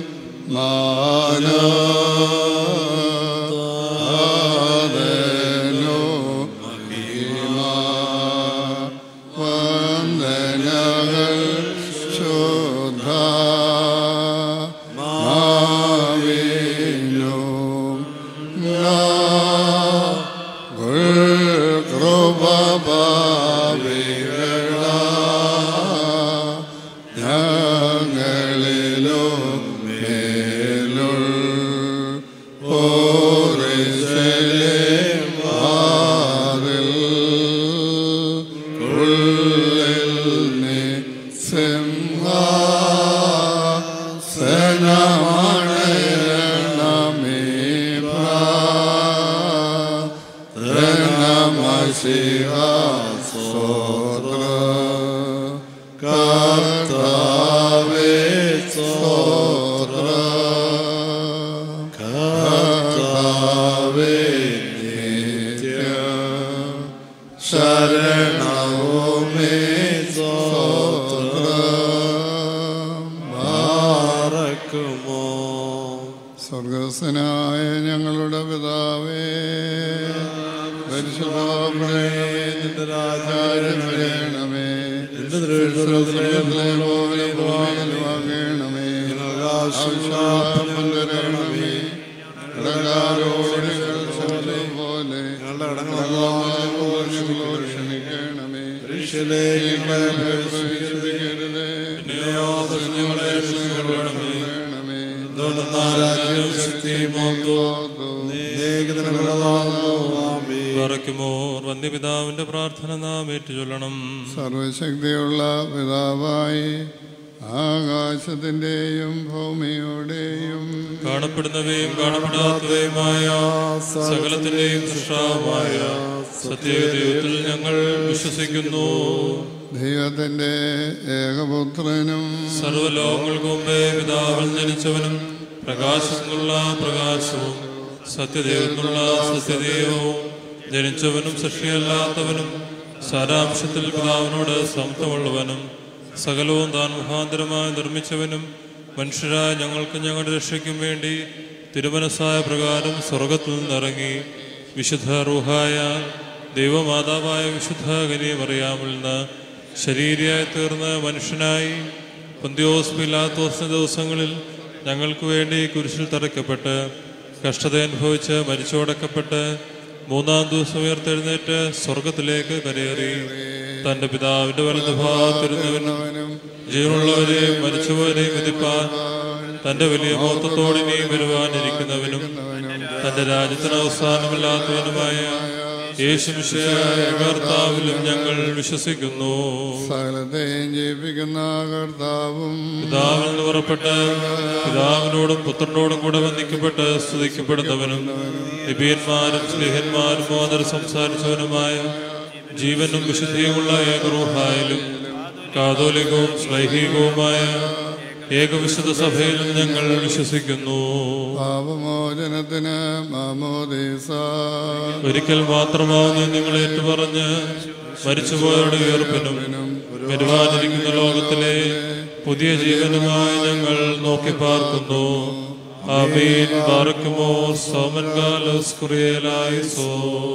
മാനോ മഹിമാ വന്ദനകൾ ശോധ മാവിനും ഞങ്ങളിലോ മേലുൾ ഓറിശലേ വാതിൽ ഉള്ളിൽ നീ സിംഹാസനമണയണമേ പ്രാണമശിഹാസോത്ര കർത്താവേ സ്തോത്ര കർത്താവേ നിത്യ ശരണവുമേ സ്തോത്ര പാറക്കുമോ സ്വർഗസ്വനായ ഞങ്ങളുടെ പിതാവേ പരിശുദ്ധമേ നിന്റെ രാജാരം വരണമേ നിന്റെ ദൃഷ്ടിയിലെ പോലെ വാങ്ങണമേ ആവശ്യം തരണമേ കടകാരോട് പോലെ ഞങ്ങളുടെ ഞങ്ങളോട് ക്ഷമിക്കണമേ പരീക്ഷയിലേക്ക് ഞങ്ങളെ പ്രവേശിപ്പിക്കരുതേ ണമേ രാജ്യം ശക്തിയും മഹത്വവും നീക്ക് നിനക്കുള്ളതാകുന്നു. ആമേൻ. പറയ്ക്കുമോർ വന്യപിതാവിന്റെ പ്രാർത്ഥന നാം ഏറ്റുചൊല്ലണം സർവശക്തിയുള്ള പിതാവായി ആകാശത്തിന്റെയും ഭൂമിയുടെയും കാണപ്പെടുന്നവയും കാണപ്പെടാത്തവയുമായ സകലത്തിന്റെയും സൃഷ്ടാവുമായ സത്യദൈവത്തിൽ ഞങ്ങൾ വിശ്വസിക്കുന്നു ദൈവത്തിന്റെ ഏകപുത്രനും സർവലോകങ്ങൾക്ക് മുമ്പേ പിതാവിൽ ജനിച്ചവനും പ്രകാശത്തിനുള്ള പ്രകാശവും സത്യദൈവത്തിനുള്ള സത്യദൈവവും ജനിച്ചവനും സൃഷ്ടിയല്ലാത്തവനും സാരാംശത്തിൽ പിതാവിനോട് സമത്വമുള്ളവനും സകലവും താൻ മുഖാന്തരമായി നിർമ്മിച്ചവനും മനുഷ്യരായ ഞങ്ങൾക്ക് ഞങ്ങളുടെ രക്ഷയ്ക്കും വേണ്ടി തിരുമനസ്സായ പ്രകാരം സ്വർഗത്തിൽ നിന്നിറങ്ങി വിശുദ്ധ റൂഹായ ദൈവമാതാവായ വിശുദ്ധ കനിയമറിയാമിൽ നിന്ന് ശരീരയായി തീർന്ന മനുഷ്യനായി പൊന്തിയോസ് പിലാത്തോസിന്റെ ദിവസങ്ങളിൽ ഞങ്ങൾക്ക് വേണ്ടി കുരിശിൽ തറയ്ക്കപ്പെട്ട് കഷ്ടത അനുഭവിച്ച് മരിച്ചോടക്കപ്പെട്ട് മൂന്നാം ദിവസം ഉയർത്തെഴുന്നേറ്റ് സ്വർഗത്തിലേക്ക് കരയേറി തന്റെ പിതാവിന്റെ വലത് ഭാഗത്തിരുന്നവനും ജീവനുള്ളവരെയും മരിച്ചവരെയും വിധിപ്പാൻ തന്റെ വലിയ മഹത്വത്തോടിനെയും വരുവാനിരിക്കുന്നവനും തന്റെ രാജ്യത്തിന് അവസാനമില്ലാത്തവനുമായ യേശുമിശയായ കർത്താവിലും ഞങ്ങൾ വിശ്വസിക്കുന്നു സകലത്തെയും ജീവിക്കുന്ന കർത്താവും പിതാവിൽ നിന്ന് പുറപ്പെട്ട് പിതാവിനോടും പുത്രനോടും കൂടെ വന്ദിക്കപ്പെട്ട് സ്തുതിക്കപ്പെടുന്നവനും നിബിയന്മാരും സ്നേഹന്മാരും മോദർ സംസാരിച്ചവനുമായ ജീവനും വിശുദ്ധിയുമുള്ള ഏകറൂഹായാലും കാതോലികവും ശ്ലൈഹികവുമായ ഏകവിശുദ്ധ സഭയിലും ഞങ്ങൾ വിശ്വസിക്കുന്നു പാപമോചനത്തിന് മാമോദീസ ഒരിക്കൽ മാത്രമാവുന്ന നിങ്ങൾ ഏറ്റുപറഞ്ഞ് മരിച്ചുപോയവരുടെ ഉയർപ്പിനും വരുവാനിരിക്കുന്ന ലോകത്തിലെ പുതിയ ജീവനുമായി ഞങ്ങൾ നോക്കി പാർക്കുന്നു ആമീൻ പാർക്കുമോ സോമൻ കാലോസ് കുറിയലായി സോ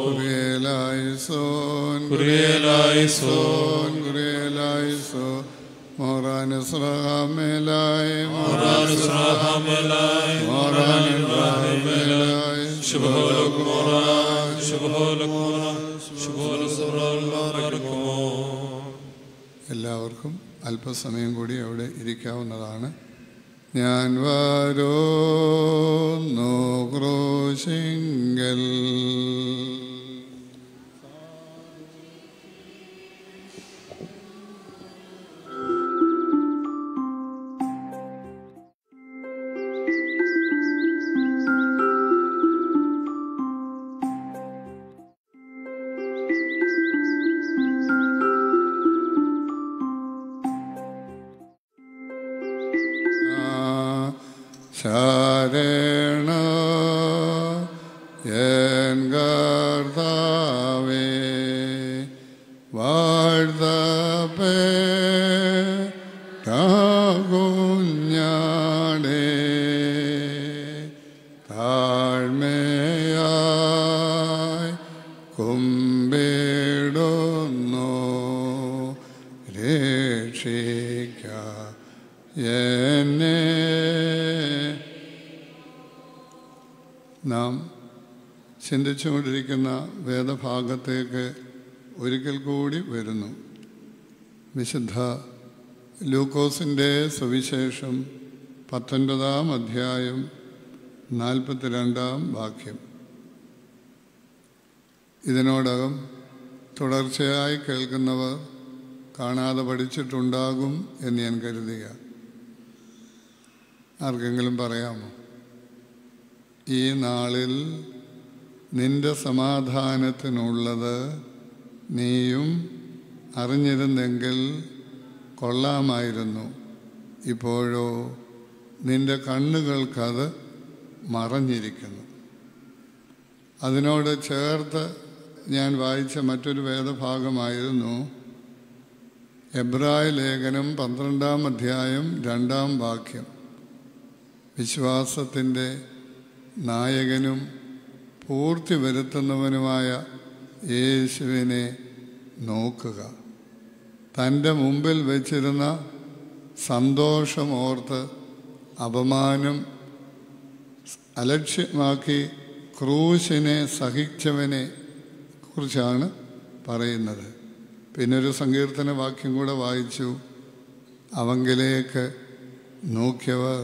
കുറിയലായിസോൻ കുറിയലായിസോൻ കുറിയലായിസോ മോറാനുസ്രഹാമേലായി സ്രാഹാമലായി മോറാനുസ്രഹാമേലായി ശുഭോലക് മോറാൻ ശുഭോലക് മോറാൻ ശുഭോല പാർക്കുമോ എല്ലാവർക്കും അല്പസമയം കൂടി അവിടെ ഇരിക്കാവുന്നതാണ് ഞാൻ വരോ ക്രൂശിങ്കൽ ശരണ എൻ കർത്താവേ വാഴ്ത്തപ്പേകുഞ്ഞാടേ താഴ്മയായി കുമ്പിടുന്നു രക്ഷിക്ക എന്നെ നാം ചിന്തിച്ചുകൊണ്ടിരിക്കുന്ന വേദഭാഗത്തേക്ക് ഒരിക്കൽ കൂടി വരുന്നു വിശുദ്ധ ലൂക്കോസിൻ്റെ സുവിശേഷം പത്തൊൻപതാം അധ്യായം നാൽപ്പത്തിരണ്ടാം വാക്യം ഇതിനോടകം തുടർച്ചയായി കേൾക്കുന്നവർ കാണാതെ പഠിച്ചിട്ടുണ്ടാകും എന്ന് ഞാൻ കരുതുക ആർക്കെങ്കിലും പറയാമോ ഈ നാളിൽ നിന്റെ സമാധാനത്തിനുള്ളത് നീയും അറിഞ്ഞിരുന്നെങ്കിൽ കൊള്ളാമായിരുന്നു ഇപ്പോഴോ നിന്റെ കണ്ണുകൾക്കത് മറഞ്ഞിരിക്കുന്നു അതിനോട് ചേർത്ത് ഞാൻ വായിച്ച മറ്റൊരു വേദഭാഗമായിരുന്നു എബ്രായ ലേഖനം പന്ത്രണ്ടാം അധ്യായം രണ്ടാം വാക്യം വിശ്വാസത്തിൻ്റെ നായകനും പൂർത്തി വരുത്തുന്നവനുമായ യേശുവിനെ നോക്കുക തൻ്റെ മുമ്പിൽ വച്ചിരുന്ന സന്തോഷമോർത്ത് അപമാനം അലക്ഷ്യമാക്കി ക്രൂശിനെ സഹിച്ചവനെ കുറിച്ചാണ് പറയുന്നത് പിന്നെ ഒരു സങ്കീർത്തന വാക്യം കൂടെ വായിച്ചു അവങ്കിലേക്ക് നോക്കിയവർ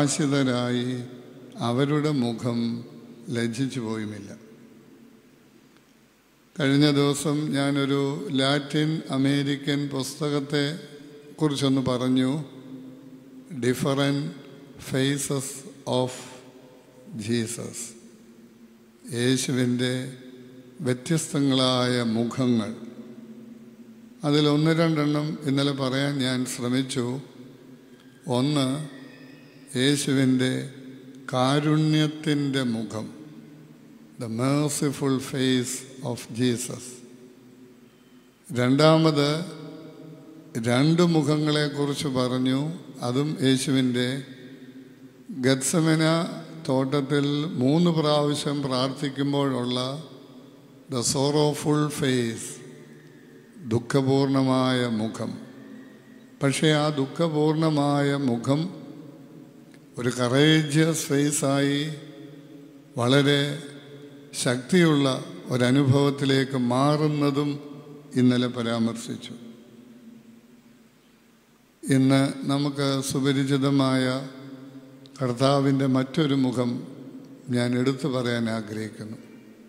പ്രകാശിതരായി അവരുടെ മുഖം ലജ്ജിച്ചു പോയുമില്ല കഴിഞ്ഞ ദിവസം ഞാനൊരു ലാറ്റിൻ അമേരിക്കൻ പുസ്തകത്തെ കുറിച്ചൊന്ന് പറഞ്ഞു ഡിഫറൻറ്റ് ഫേസസ് ഓഫ് ജീസസ് യേശുവിൻ്റെ വ്യത്യസ്തങ്ങളായ മുഖങ്ങൾ അതിൽ ഒന്ന് രണ്ടെണ്ണം ഇന്നലെ പറയാൻ ഞാൻ ശ്രമിച്ചു ഒന്ന് യേശുവിൻ്റെ കാരുണ്യത്തിൻ്റെ മുഖം the merciful face of Jesus രണ്ടാമത് രണ്ട് മുഖങ്ങളെക്കുറിച്ച് പറഞ്ഞു അതും യേശുവിൻ്റെ ഗത്സമന തോട്ടത്തിൽ മൂന്ന് പ്രാവശ്യം പ്രാർത്ഥിക്കുമ്പോഴുള്ള ദ സോറോഫുൾ ഫേസ് ദുഃഖപൂർണമായ മുഖം പക്ഷേ ആ ദുഃഖപൂർണമായ മുഖം ഒരു കറേജിയസ് ഫേസായി വളരെ ശക്തിയുള്ള ഒരനുഭവത്തിലേക്ക് മാറുന്നതും ഇന്നലെ പരാമർശിച്ചു ഇന്ന് നമുക്ക് സുപരിചിതമായ കർത്താവിൻ്റെ മറ്റൊരു മുഖം ഞാൻ എടുത്തു പറയാൻ ആഗ്രഹിക്കുന്നു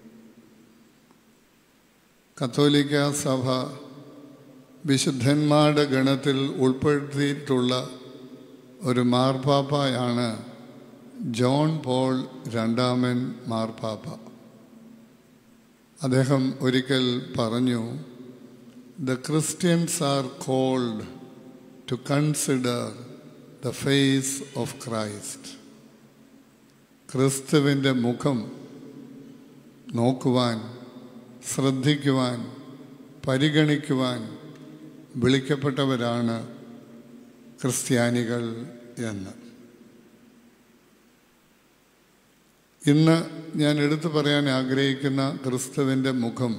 കത്തോലിക്ക സഭ വിശുദ്ധന്മാരുടെ ഗണത്തിൽ ഉൾപ്പെടുത്തിയിട്ടുള്ള ഒരു മാർപ്പാപ്പയാണ് ജോൺ പോൾ രണ്ടാമൻ മാർപ്പാപ്പ അദ്ദേഹം ഒരിക്കൽ പറഞ്ഞു the Christians are called to consider the face of Christ ക്രിസ്തുവിൻ്റെ മുഖം നോക്കുവാൻ ശ്രദ്ധിക്കുവാൻ പരിഗണിക്കുവാൻ വിളിക്കപ്പെട്ടവരാണ് ക്രിസ്ത്യാനികൾ എന്ന് ഇന്ന് ഞാൻ എടുത്തു പറയാൻ ആഗ്രഹിക്കുന്ന ക്രിസ്തുവിൻ്റെ മുഖം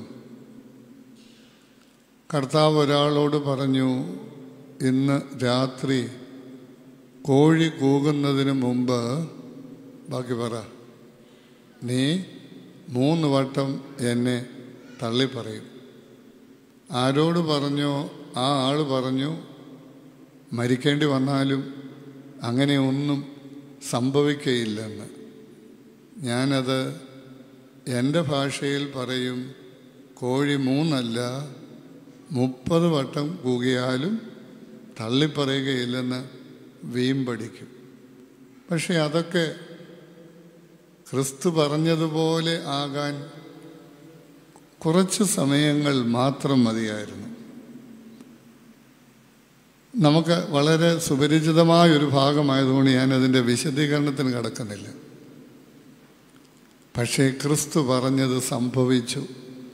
കർത്താവ് ഒരാളോട് പറഞ്ഞു ഇന്ന് രാത്രി കോഴി കൂകുന്നതിന് മുമ്പ് ബാക്കി പറ നീ മൂന്ന് വട്ടം എന്നെ തള്ളി പറയും ആരോട് പറഞ്ഞോ ആ ആൾ പറഞ്ഞു മരിക്കേണ്ടി വന്നാലും അങ്ങനെ ഒന്നും സംഭവിക്കയില്ലെന്ന് ഞാനത് എൻ്റെ ഭാഷയിൽ പറയും കോഴി മൂന്നല്ല മുപ്പത് വട്ടം കൂകിയാലും തള്ളിപ്പറയുകയില്ലെന്ന് വീമ്പടിക്കും പക്ഷെ അതൊക്കെ ക്രിസ്തു പറഞ്ഞതുപോലെ ആകാൻ കുറച്ച് സമയങ്ങൾ മാത്രം മതിയായിരുന്നു നമുക്ക് വളരെ സുപരിചിതമായ ഒരു ഭാഗമായതുകൊണ്ട് ഞാനതിൻ്റെ വിശദീകരണത്തിന് കടക്കുന്നില്ല പക്ഷേ ക്രിസ്തു പറഞ്ഞത് സംഭവിച്ചു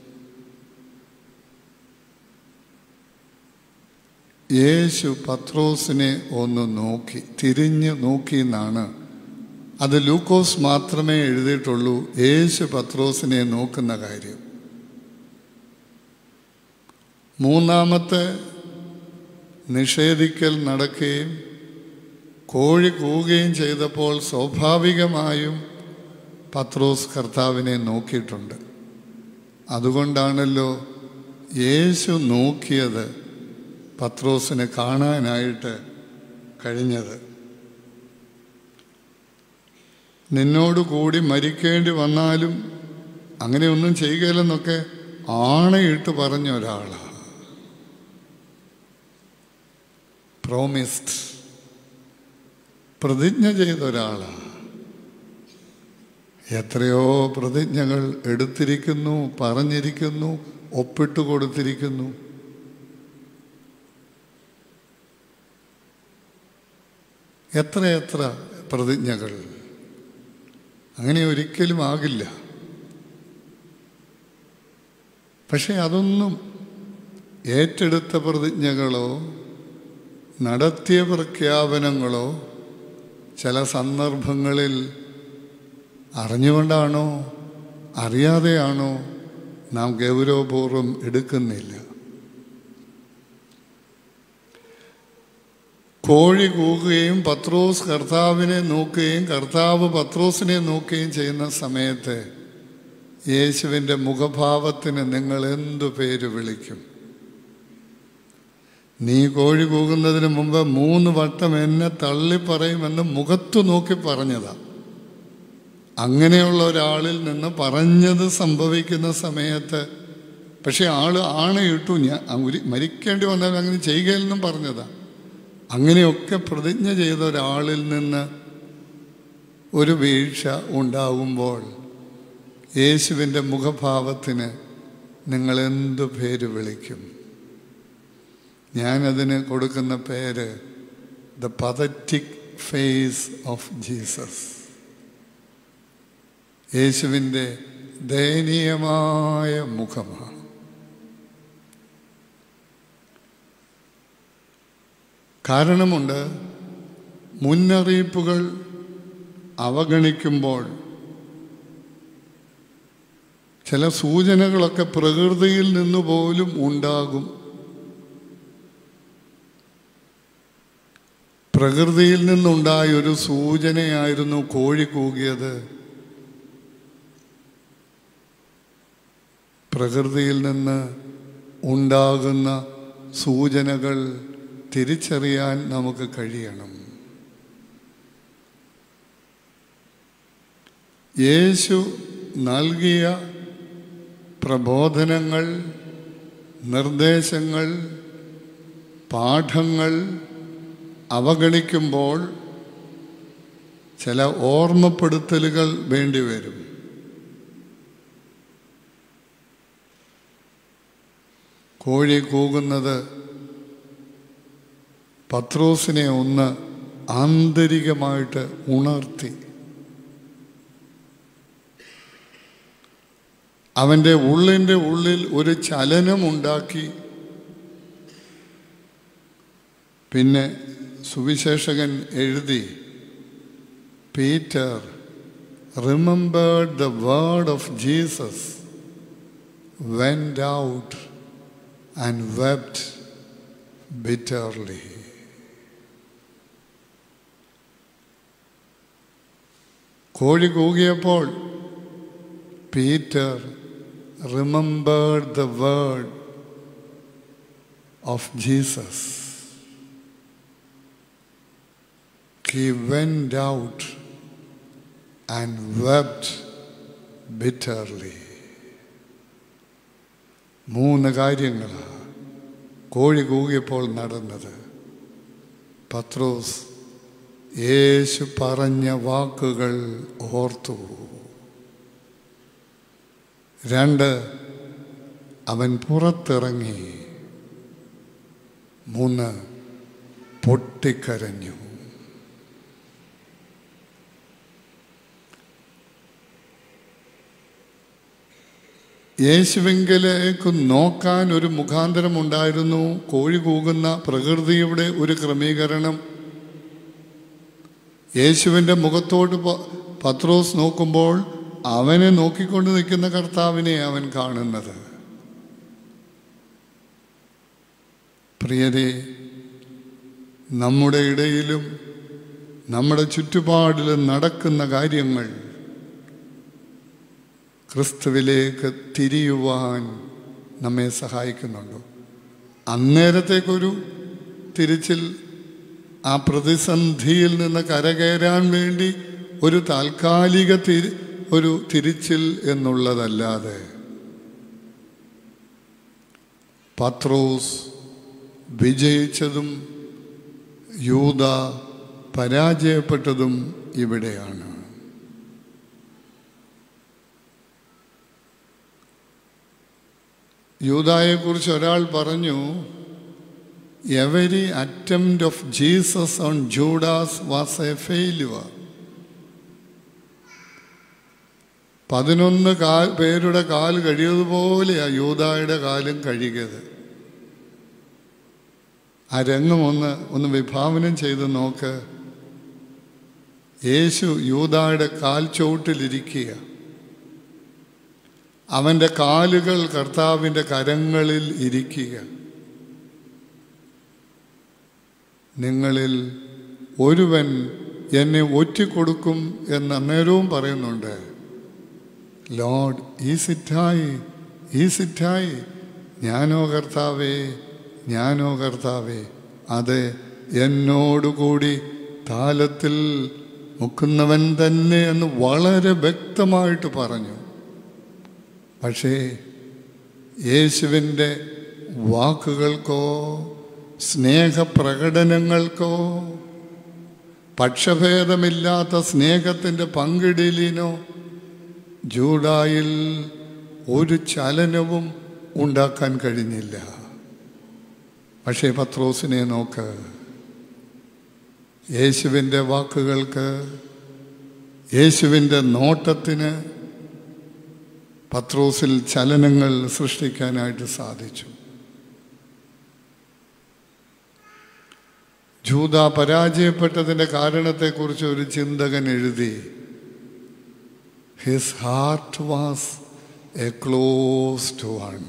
യേശു പത്രോസിനെ ഒന്ന് നോക്കി തിരിഞ്ഞ് നോക്കി എന്നാണ് അത് ലൂക്കോസ് മാത്രമേ എഴുതിയിട്ടുള്ളൂ യേശു പത്രോസിനെ നോക്കുന്ന കാര്യം മൂന്നാമത്തെ നിഷേധിക്കൽ നടക്കുകയും കോഴി കൂവുകയും ചെയ്തപ്പോൾ സ്വാഭാവികമായും പത്രോസ് കർത്താവിനെ നോക്കിയിട്ടുണ്ട് അതുകൊണ്ടാണല്ലോ യേശു നോക്കിയത് പത്രോസിനെ കാണാനായിട്ട് കഴിഞ്ഞത് നിന്നോട് കൂടി മരിക്കേണ്ടി വന്നാലും അങ്ങനെയൊന്നും ചെയ്യുകയില്ലെന്നൊക്കെ ആണയിട്ട് പറഞ്ഞ ഒരാളാണ് പ്രോമിസ്ഡ് പ്രതിജ്ഞ ചെയ്ത ഒരാളാണ് എത്രയോ പ്രതിജ്ഞകൾ എടുത്തിരിക്കുന്നു പറഞ്ഞിരിക്കുന്നു ഒപ്പിട്ട് കൊടുത്തിരിക്കുന്നു എത്രയെത്ര പ്രതിജ്ഞകൾ അങ്ങനെ ഒരിക്കലും ആകില്ല പക്ഷെ അതൊന്നും ഏറ്റെടുത്ത പ്രതിജ്ഞകളോ നടത്തിയ പ്രഖ്യാപനങ്ങളോ ചില സന്ദർഭങ്ങളിൽ അറിഞ്ഞുകൊണ്ടാണോ അറിയാതെയാണോ നാം ഗൗരവപൂർവ്വം എടുക്കുന്നില്ല കോഴി കൂകുകയും പത്രോസ് കർത്താവിനെ നോക്കുകയും കർത്താവ് പത്രോസിനെ നോക്കുകയും ചെയ്യുന്ന സമയത്ത് യേശുവിൻ്റെ മുഖഭാവത്തിന് നിങ്ങൾ എന്തു പേര് വിളിക്കും നീ കോഴി കൂകുന്നതിന് മുമ്പ് മൂന്ന് വട്ടം എന്നെ തള്ളിപ്പറയുമെന്ന് മുഖത്തു നോക്കി പറഞ്ഞതാ അങ്ങനെയുള്ള ഒരാളിൽ നിന്ന് പറഞ്ഞത് സംഭവിക്കുന്ന സമയത്ത് പക്ഷേ ആള് ആണയിട്ടു ഞാൻ ഉരി- മരിക്കേണ്ടി വന്നാൽ അങ്ങനെ ചെയ്യുകയില്ലെന്നും പറഞ്ഞതാ അങ്ങനെയൊക്കെ പ്രതിജ്ഞ ചെയ്ത ഒരാളിൽ നിന്ന് ഒരു വീഴ്ച ഉണ്ടാകുമ്പോൾ യേശുവിൻ്റെ മുഖഭാവത്തിന് നിങ്ങൾ എന്തു പേര് വിളിക്കും ഞാനതിന് കൊടുക്കുന്ന പേര് the pathetic face of Jesus യേശുവിൻ്റെ ദയനീയമായ മുഖമാണ് കാരണമുണ്ട് മുന്നറിയിപ്പുകൾ അവഗണിക്കുമ്പോൾ ചില സൂചനകളൊക്കെ പ്രകൃതിയിൽ നിന്ന് പോലും ഉണ്ടാകും പ്രകൃതിയിൽ നിന്നുണ്ടായ ഒരു സൂചനയായിരുന്നു കോഴി കൂകിയത് പ്രകൃതിയിൽ നിന്ന് ഉണ്ടാകുന്ന സൂചനകൾ തിരിച്ചറിയാൻ നമുക്ക് കഴിയണം യേശു നൽകിയ പ്രബോധനങ്ങൾ നിർദ്ദേശങ്ങൾ പാഠങ്ങൾ അവഗണിക്കുമ്പോൾ ചില ഓർമ്മപ്പെടുത്തലുകൾ വേണ്ടിവരും കോഴി കൂകുന്നത് പത്രോസിനെ ഒന്ന് ആന്തരികമായിട്ട് ഉണർത്തി അവൻ്റെ ഉള്ളിൻ്റെ ഉള്ളിൽ ഒരു ചലനമുണ്ടാക്കി പിന്നെ സുവിശേഷകൻ എഴുതി Peter remembered the word of Jesus went out and wept bitterly കോഴി കൂകിയപ്പോൾ Peter remembered the word of Jesus he went out and wept bitterly. മൂന്ന് കാര്യങ്ങളാണ് കോഴി കൂകിയപ്പോൾ നടന്നത് പത്രോസ് യേശു പറഞ്ഞ വാക്കുകൾ ഓർത്തു രണ്ട് അവൻ പുറത്തിറങ്ങി മൂന്ന് പൊട്ടിക്കരഞ്ഞു യേശുവെങ്കിലേക്ക് നോക്കാൻ ഒരു മുഖാന്തരം ഉണ്ടായിരുന്നു കോഴി കൂകുന്ന പ്രകൃതിയുടെ ഒരു ക്രമീകരണം യേശുവിൻ്റെ മുഖത്തോട്ട് പ- പത്രോസ് നോക്കുമ്പോൾ അവനെ നോക്കിക്കൊണ്ട് നിൽക്കുന്ന കർത്താവിനെ അവൻ കാണുന്നത് പ്രിയരെ നമ്മുടെ ഇടയിലും നമ്മുടെ ചുറ്റുപാടിലും നടക്കുന്ന കാര്യങ്ങൾ ക്രിസ്തുവിലേക്ക് തിരിയുവാൻ നമ്മെ സഹായിക്കുന്നുണ്ടോ അന്നേരത്തേക്കൊരു തിരിച്ചിൽ ആ പ്രതിസന്ധിയിൽ നിന്ന് കരകയറാൻ വേണ്ടി ഒരു താൽക്കാലിക തിരി ഒരു തിരിച്ചിൽ എന്നുള്ളതല്ലാതെ പത്രോസ് വിജയിച്ചതും യൂത പരാജയപ്പെട്ടതും ഇവിടെയാണ് യൂതായെക്കുറിച്ച് ഒരാൾ പറഞ്ഞു every attempt of Jesus on Judas was a failure പതിനൊന്ന് കാൽ പേരുടെ കാൽ കഴിയതുപോലെയാ യൂതായുടെ കാലും കഴുകിയത് ആ രംഗം ഒന്ന് ഒന്ന് വിഭാവനം ചെയ്ത് നോക്ക് യേശു യൂതായുടെ കാൽ ചുവട്ടിലിരിക്കുക അവൻ്റെ കാലുകൾ കർത്താവിൻ്റെ കരങ്ങളിൽ ഇരിക്കുക നിങ്ങളിൽ ഒരുവൻ എന്നെ ഒറ്റിക്കൊടുക്കും എന്ന് അന്നേരവും പറയുന്നുണ്ട് ലോഡ് ഈ സിറ്റായി ഈ സിറ്റായി ഞാനോ കർത്താവേ ഞാനോ കർത്താവേ അത് എന്നോടുകൂടി താലത്തിൽ മുക്കുന്നവൻ തന്നെ എന്ന് വളരെ വ്യക്തമായിട്ട് പറഞ്ഞു പക്ഷേ യേശുവിൻ്റെ വാക്കുകൾക്കോ സ്നേഹപ്രകടനങ്ങൾക്കോ പക്ഷഭേദമില്ലാത്ത സ്നേഹത്തിൻ്റെ പങ്കിടലിനോ ജൂഡായിൽ ഒരു ചലനവും ഉണ്ടാക്കാൻ കഴിഞ്ഞില്ല പക്ഷേ പത്രോസിനെ നോക്ക് യേശുവിൻ്റെ വാക്കുകൾക്ക് യേശുവിൻ്റെ നോട്ടത്തിന് പത്രോസിൽ ചലനങ്ങൾ സൃഷ്ടിക്കാനായിട്ട് സാധിച്ചു ജൂത പരാജയപ്പെട്ടതിൻ്റെ കാരണത്തെക്കുറിച്ച് ഒരു ചിന്തകൻ എഴുതി his heart was a closed one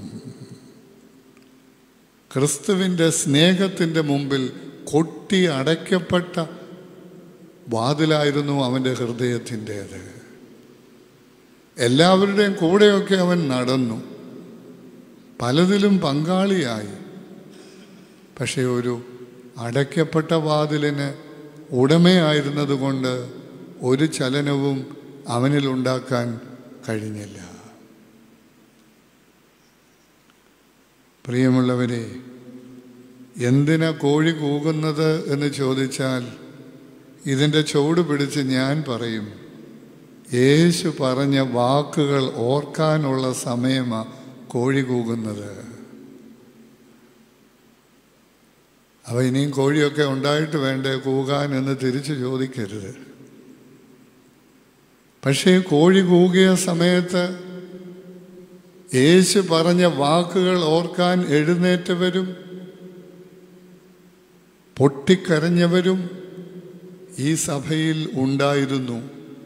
ക്രിസ്തുവിൻ്റെ സ്നേഹത്തിൻ്റെ മുമ്പിൽ കൊട്ടി അടയ്ക്കപ്പെട്ട വാതിലായിരുന്നു അവൻ്റെ ഹൃദയത്തിൻ്റേത് എല്ലാവരുടെയും കൂടെയൊക്കെ അവൻ നടന്നു പലതിലും പങ്കാളിയായി പക്ഷേ ഒരു അടയ്ക്കപ്പെട്ട വാതിലിന് ഉടമയായിരുന്നത് കൊണ്ട് ഒരു ചലനവും അവനിൽ ഉണ്ടാക്കാൻ കഴിഞ്ഞില്ല പ്രിയമുള്ളവരെ എന്തിനാ കോഴി കൂകുന്നത് എന്ന് ചോദിച്ചാൽ ഇതിൻ്റെ ചുവട് പിടിച്ച് ഞാൻ പറയും യേശു പറഞ്ഞ വാക്കുകൾ ഓർക്കാനുള്ള സമയമാണ് കോഴി കൂകുന്നത് അവ ഇനിയും കോഴിയൊക്കെ ഉണ്ടായിട്ട് വേണ്ടേ കൂകാൻ എന്ന് തിരിച്ചു ചോദിക്കരുത് പക്ഷേ കോഴി കൂകിയ സമയത്ത് യേശു പറഞ്ഞ വാക്കുകൾ ഓർക്കാൻ എഴുന്നേറ്റവരും പൊട്ടിക്കരഞ്ഞവരും ഈ സഭയിൽ ഉണ്ടായിരുന്നു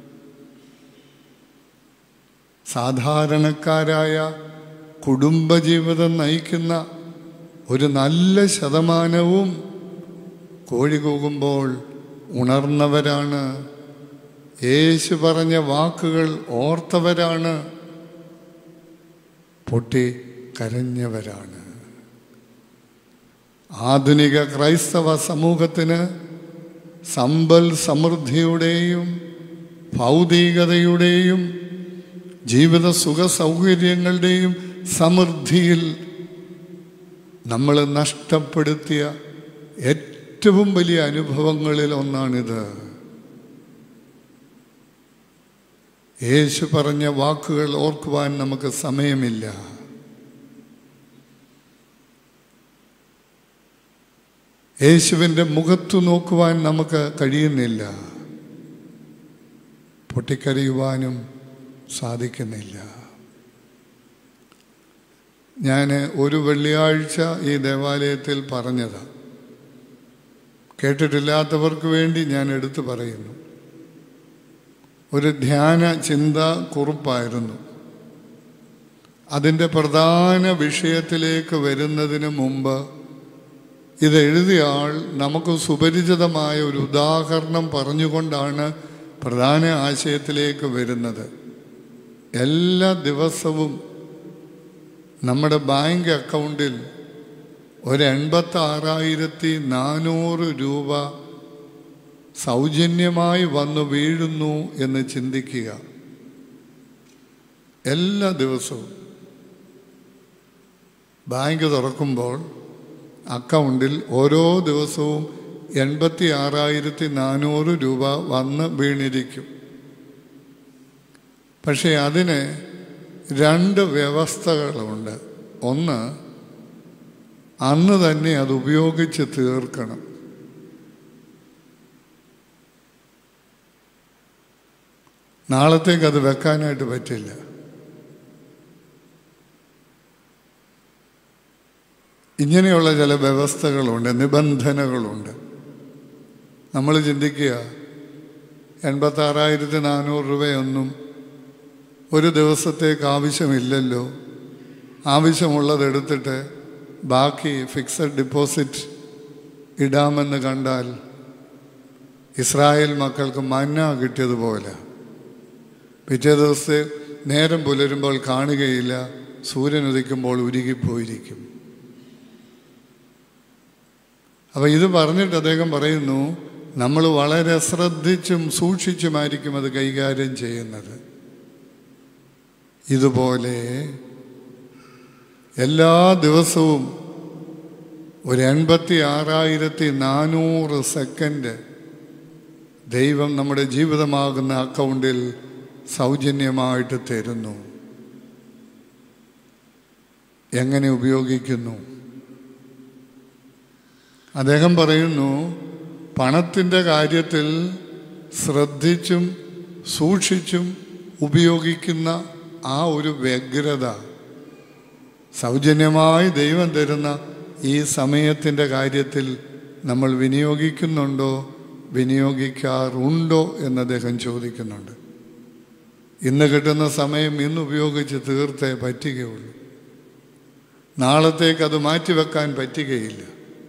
സാധാരണക്കാരായ കുടുംബജീവിതം നയിക്കുന്ന ഒരു നല്ല ശതമാനവും കോഴി കൂകുമ്പോൾ ഉണർന്നവരാണ് യേശു പറഞ്ഞ വാക്കുകൾ ഓർത്തവരാണ് പൊട്ടി കരഞ്ഞവരാണ് ആധുനിക ക്രൈസ്തവ സമൂഹത്തിന് സമ്പൽ സമൃദ്ധിയുടെയും ഭൗതികതയുടെയും ജീവിത സുഖ സൗകര്യങ്ങളുടെയും സമൃദ്ധിയിൽ നമ്മൾ നഷ്ടപ്പെടുത്തിയ ഏറ്റവും വലിയ അനുഭവങ്ങളിൽ ഒന്നാണിത് യേശു പറഞ്ഞ വാക്കുകൾ ഓർക്കുവാൻ നമുക്ക് സമയമില്ല യേശുവിൻ്റെ മുഖത്തു നോക്കുവാൻ നമുക്ക് കഴിയുന്നില്ല പൊട്ടിക്കരയുവാനും സാധിക്കുന്നില്ല ഞാൻ ഒരു വെള്ളിയാഴ്ച ഈ ദേവാലയത്തിൽ പറഞ്ഞത് കേട്ടിട്ടില്ലാത്തവർക്ക് വേണ്ടി ഞാൻ എടുത്തു പറയുന്നു ഒരു ധ്യാന ചിന്ത കുറിപ്പായിരുന്നു അതിൻ്റെ പ്രധാന വിഷയത്തിലേക്ക് വരുന്നതിന് മുമ്പ് ഇത് എഴുതിയ ആൾ നമുക്ക് സുപരിചിതമായ ഒരു ഉദാഹരണം പറഞ്ഞുകൊണ്ടാണ് പ്രധാന ആശയത്തിലേക്ക് വരുന്നത് എല്ലാ ദിവസവും നമ്മുടെ ബാങ്ക് അക്കൗണ്ടിൽ ഒരു എൺപത്തി ആറായിരത്തി നാനൂറ് രൂപ സൗജന്യമായി വന്നു വീഴുന്നു എന്ന് ചിന്തിക്കുക എല്ലാ ദിവസവും ബാങ്ക് തുറക്കുമ്പോൾ അക്കൗണ്ടിൽ ഓരോ ദിവസവും എൺപത്തി ആറായിരത്തി നാനൂറ് രൂപ വന്ന് വീണിരിക്കും പക്ഷേ അതിന് രണ്ട് വ്യവസ്ഥകളുണ്ട് ഒന്ന് അന്ന് തന്നെ അത് ഉപയോഗിച്ച് തീർക്കണം നാളത്തേക്ക് അത് വെക്കാനായിട്ട് പറ്റില്ല ഇങ്ങനെയുള്ള ചില വ്യവസ്ഥകളുണ്ട് നിബന്ധനകളുണ്ട് നമ്മൾ ചിന്തിക്കുക എൺപത്താറായിരത്തി നാനൂറ് രൂപയൊന്നും ഒരു ദിവസത്തേക്ക് ആവശ്യമില്ലല്ലോ ആവശ്യമുള്ളത് എടുത്തിട്ട് ബാക്കി ഫിക്സഡ് ഡിപ്പോസിറ്റ് ഇടാമെന്ന് കണ്ടാൽ ഇസ്രായേൽ മക്കൾക്ക് മന്ന കിട്ടിയതുപോലെ പിറ്റേ ദിവസത്തെ നേരം പുലരുമ്പോൾ കാണുകയില്ല സൂര്യൻ ഉദിക്കുമ്പോൾ ഉരുകിപ്പോയിരിക്കും അപ്പൊ ഇത് പറഞ്ഞിട്ട് അദ്ദേഹം പറയുന്നു നമ്മൾ വളരെ ശ്രദ്ധിച്ചും സൂക്ഷിച്ചുമായിരിക്കും അത് കൈകാര്യം ചെയ്യുന്നത് ഇതുപോലെ എല്ലാ ദിവസവും ഒരു എൺപത്തി ആറായിരത്തി നാനൂറ് സെക്കൻഡ് ദൈവം നമ്മുടെ ജീവിതമാകുന്ന അക്കൗണ്ടിൽ സൗജന്യമായിട്ട് തരുന്നു എങ്ങനെ ഉപയോഗിക്കുന്നു അദ്ദേഹം പറയുന്നു പണത്തിൻ്റെ കാര്യത്തിൽ ശ്രദ്ധിച്ചും സൂക്ഷിച്ചും ഉപയോഗിക്കുന്ന ആ ഒരു വ്യഗ്രത സൗജന്യമായി ദൈവം തരുന്ന ഈ സമയത്തിൻ്റെ കാര്യത്തിൽ നമ്മൾ വിനിയോഗിക്കുന്നുണ്ടോ വിനിയോഗിക്കാറുണ്ടോ എന്ന് അദ്ദേഹം ചോദിക്കുന്നുണ്ട് ഇന്ന് കിട്ടുന്ന സമയം ഇന്ന് ഉപയോഗിച്ച് തീർത്തേ പറ്റുകയുള്ളൂ നാളത്തേക്ക് അത് മാറ്റിവെക്കാൻ പറ്റുകയില്ല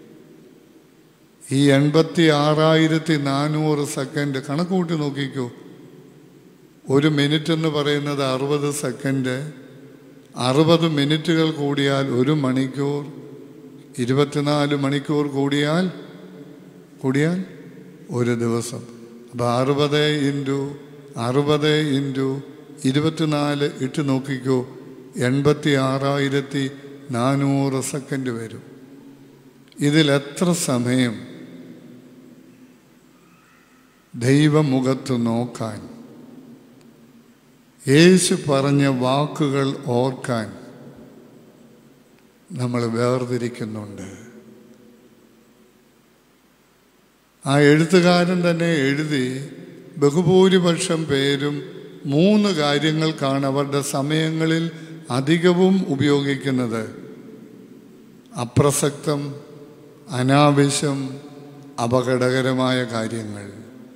ഈ എൺപത്തി ആറായിരത്തി നാനൂറ് സെക്കൻഡ് കണക്ക് കൂട്ടി നോക്കിക്കോ ഒരു മിനിറ്റ് എന്ന് പറയുന്നത് അറുപത് സെക്കൻഡ് അറുപത് മിനിറ്റുകൾ കൂടിയാൽ ഒരു മണിക്കൂർ ഇരുപത്തിനാല് മണിക്കൂർ കൂടിയാൽ കൂടിയാൽ ഒരു ദിവസം അപ്പം അറുപത് ഇൻറ്റു അറുപത് ഇൻറ്റു ഇരുപത്തിനാല് ഇട്ട് നോക്കിക്കോ എൺപത്തി ആറായിരത്തി നാനൂറ് സെക്കൻഡ് വരും ഇതിൽ എത്ര സമയം ദൈവമുഖത്ത് നോക്കാൻ യേശു പറഞ്ഞ വാക്കുകൾ ഓർക്കാൻ നമ്മൾ വേർതിരിക്കുന്നുണ്ട് ആ എഴുത്തുകാരൻ തന്നെ എഴുതി ബഹുഭൂരിപക്ഷം പേരും മൂന്ന് കാര്യങ്ങൾക്കാണ് അവരുടെ സമയങ്ങളിൽ അധികവും ഉപയോഗിക്കുന്നത് അപ്രസക്തം അനാവശ്യം അപകടകരമായ കാര്യങ്ങൾ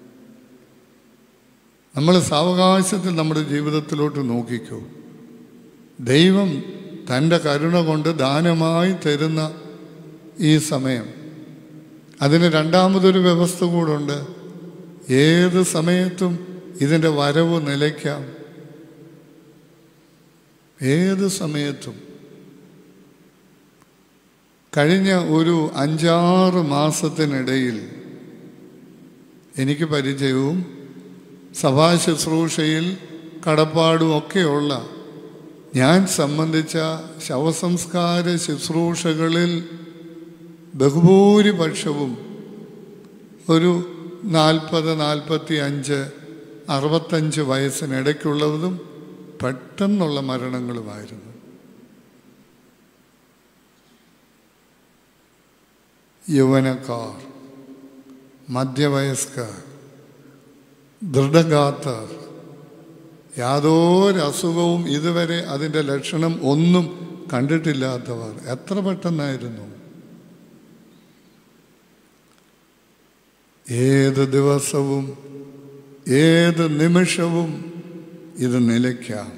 നമ്മൾ സാവകാശത്തിൽ നമ്മുടെ ജീവിതത്തിലോട്ട് നോക്കിക്കോ ദൈവം തൻ്റെ കരുണ കൊണ്ട് ദാനമായി തരുന്ന ഈ സമയം അതിന് രണ്ടാമതൊരു വ്യവസ്ഥ കൂടുണ്ട് ഏത് സമയത്തും ഇതിൻ്റെ വരവ് നിലയ്ക്കാം ഏത് സമയത്തും കഴിഞ്ഞ ഒരു അഞ്ചാറ് മാസത്തിനിടയിൽ എനിക്ക് പരിചയവും സഭാ ശുശ്രൂഷയിൽ കടപ്പാടും ഒക്കെയുള്ള ഞാൻ സംബന്ധിച്ച ശവസംസ്കാര ശുശ്രൂഷകളിൽ ബഹുഭൂരിപക്ഷവും ഒരു നാൽപ്പത് നാൽപ്പത്തി അഞ്ച് അറുപത്തഞ്ച് വയസ്സിനിടയ്ക്കുള്ളതും പെട്ടെന്നുള്ള മരണങ്ങളുമായിരുന്നു യൗവനക്കാർ മധ്യവയസ്കർ ദൃഢഗാത്തർ യാതൊരു അസുഖവും ഇതുവരെ അതിൻ്റെ ലക്ഷണം ഒന്നും കണ്ടിട്ടില്ലാത്തവർ എത്ര പെട്ടെന്നായിരുന്നു ഏത് ദിവസവും ഏത് നിമിഷവും ഇത് നിലയ്ക്കാം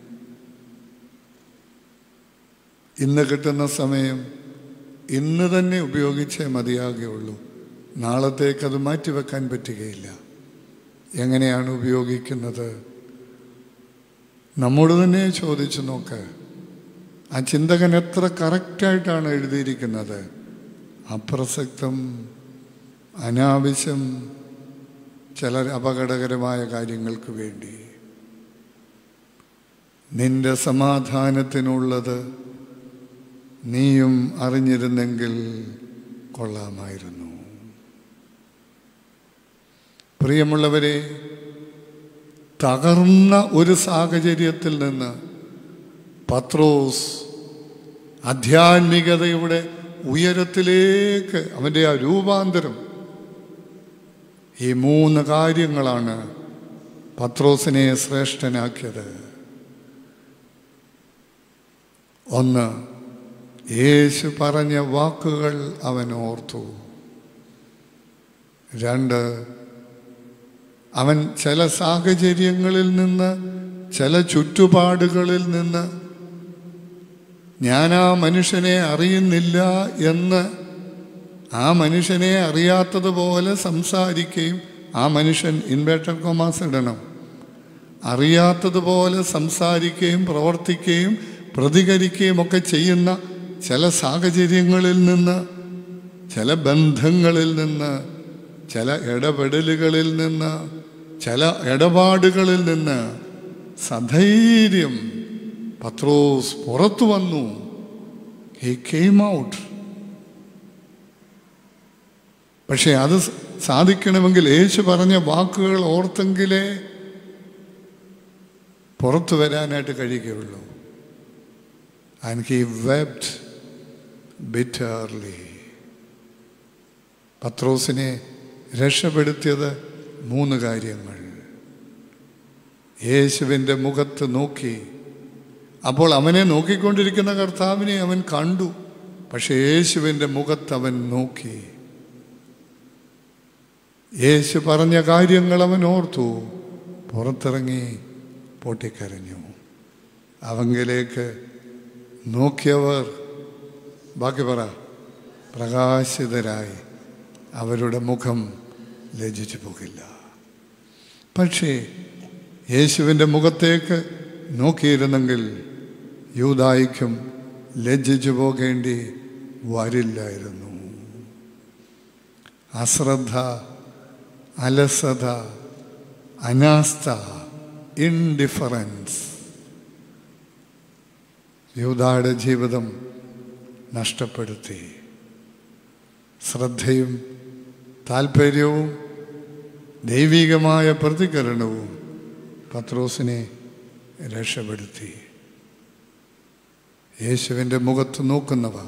ഇന്ന് കിട്ടുന്ന സമയം ഇന്ന് തന്നെ ഉപയോഗിച്ചേ മതിയാകുകയുള്ളൂ നാളത്തേക്ക് അത് മാറ്റിവെക്കാൻ പറ്റുകയില്ല എങ്ങനെയാണ് ഉപയോഗിക്കുന്നത് നമ്മോട് തന്നെ ചോദിച്ചു നോക്ക് ആ ചിന്തകൻ എത്ര കറക്റ്റായിട്ടാണ് എഴുതിയിരിക്കുന്നത് അപ്രസക്തം അനാവശ്യം ചില അപകടകരമായ കാര്യങ്ങൾക്ക് വേണ്ടി നിന്റെ സമാധാനത്തിനുള്ളത് നീയും അറിഞ്ഞിരുന്നെങ്കിൽ കൊള്ളാമായിരുന്നു പ്രിയമുള്ളവരെ തകർന്ന ഒരു സാഹചര്യത്തിൽ നിന്ന് പത്രോസ് ആധ്യാത്മികതയുടെ ഉയരത്തിലേക്ക് അവൻ്റെ ആ രൂപാന്തരം ഈ മൂന്ന് കാര്യങ്ങളാണ് പത്രോസിനെ ശ്രേഷ്ഠനാക്കിയത് ഒന്ന് യേശു പറഞ്ഞ വാക്കുകൾ അവൻ ഓർത്തു രണ്ട് അവൻ ചില സാഹചര്യങ്ങളിൽ നിന്ന് ചില ചുറ്റുപാടുകളിൽ നിന്ന് ഞാൻ ആ മനുഷ്യനെ അറിയുന്നില്ല എന്ന് ആ മനുഷ്യനെ അറിയാത്തതുപോലെ സംസാരിക്കുകയും ആ മനുഷ്യൻ ഇൻവേർട്ടർ കൊമാസ് ഇടണം അറിയാത്തതുപോലെ സംസാരിക്കുകയും പ്രവർത്തിക്കുകയും പ്രതികരിക്കുകയും ഒക്കെ ചെയ്യുന്ന ചില സാഹചര്യങ്ങളിൽ നിന്ന് ചില ബന്ധങ്ങളിൽ നിന്ന് ചില ഇടപെടലുകളിൽ നിന്ന് ചില ഇടപാടുകളിൽ നിന്ന് സധൈര്യം പത്രോസ് പുറത്തു വന്നു ഹി കെയിം ഔട്ട് പക്ഷെ അത് സാധിക്കണമെങ്കിൽ യേശു പറഞ്ഞ വാക്കുകൾ ഓർത്തെങ്കിലേ പുറത്തു വരാനായിട്ട് കഴിയുകയുള്ളൂ ആൻഡ് ഹി വെബ്റ്റ് ബിറ്റർലി പത്രോസിനെ രക്ഷപ്പെടുത്തിയത് മൂന്ന് കാര്യങ്ങൾ യേശുവിൻ്റെ മുഖത്ത് നോക്കി അപ്പോൾ അവനെ നോക്കിക്കൊണ്ടിരിക്കുന്ന കർത്താവിനെ അവൻ കണ്ടു പക്ഷെ യേശുവിൻ്റെ മുഖത്ത് അവൻ നോക്കി യേശു പറഞ്ഞ കാര്യങ്ങൾ അവൻ ഓർത്തു പുറത്തിറങ്ങി പൊട്ടിക്കരഞ്ഞു അവങ്കിലേക്ക് നോക്കിയവർ ബാക്കി പറ പ്രകാശിതരായി അവരുടെ മുഖം ലജിച്ചു പോകില്ല പക്ഷേ യേശുവിൻ്റെ മുഖത്തേക്ക് നോക്കിയിരുന്നെങ്കിൽ യൂതായിക്കും ലജ്ജിച്ചു പോകേണ്ടി വരില്ലായിരുന്നു അശ്രദ്ധ അലസത അനാസ്ഥ ഇൻഡിഫറൻസ് യൂതായുടെ ജീവിതം നഷ്ടപ്പെടുത്തി ശ്രദ്ധയും താല്പര്യവും ദൈവികമായ പ്രതികരണവും പത്രോസിനെ രക്ഷപ്പെടുത്തി യേശുവിൻ്റെ മുഖത്ത് നോക്കുന്നവർ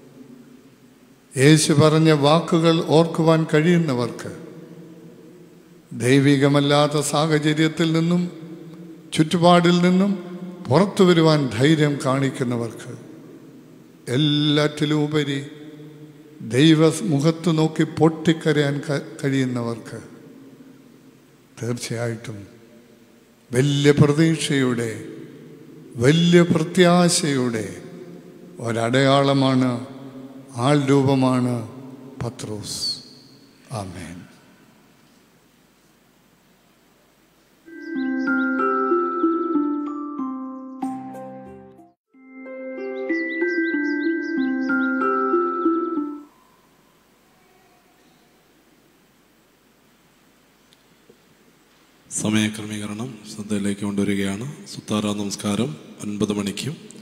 യേശു പറഞ്ഞ വാക്കുകൾ ഓർക്കുവാൻ കഴിയുന്നവർക്ക് ദൈവികമല്ലാത്ത സാഹചര്യത്തിൽ നിന്നും ചുറ്റുപാടിൽ നിന്നും പുറത്തു വരുവാൻ ധൈര്യം കാണിക്കുന്നവർക്ക് എല്ലാറ്റിലും ഉപരി ദൈവ മുഖത്ത് നോക്കി പൊട്ടിക്കരയാൻ ക- കഴിയുന്നവർക്ക് തീർച്ചയായിട്ടും വലിയ പ്രതീക്ഷയുടെ വലിയ പ്രത്യാശയുടെ ഒരടയാളമാണ് ആൾ രൂപമാണ് പത്രോസ് ആമേൻ സമയക്രമീകരണം ശ്രദ്ധയിലേക്ക് കൊണ്ടുവരികയാണ് സുത്താറ നമസ്കാരം ഒൻപത് മണിക്കും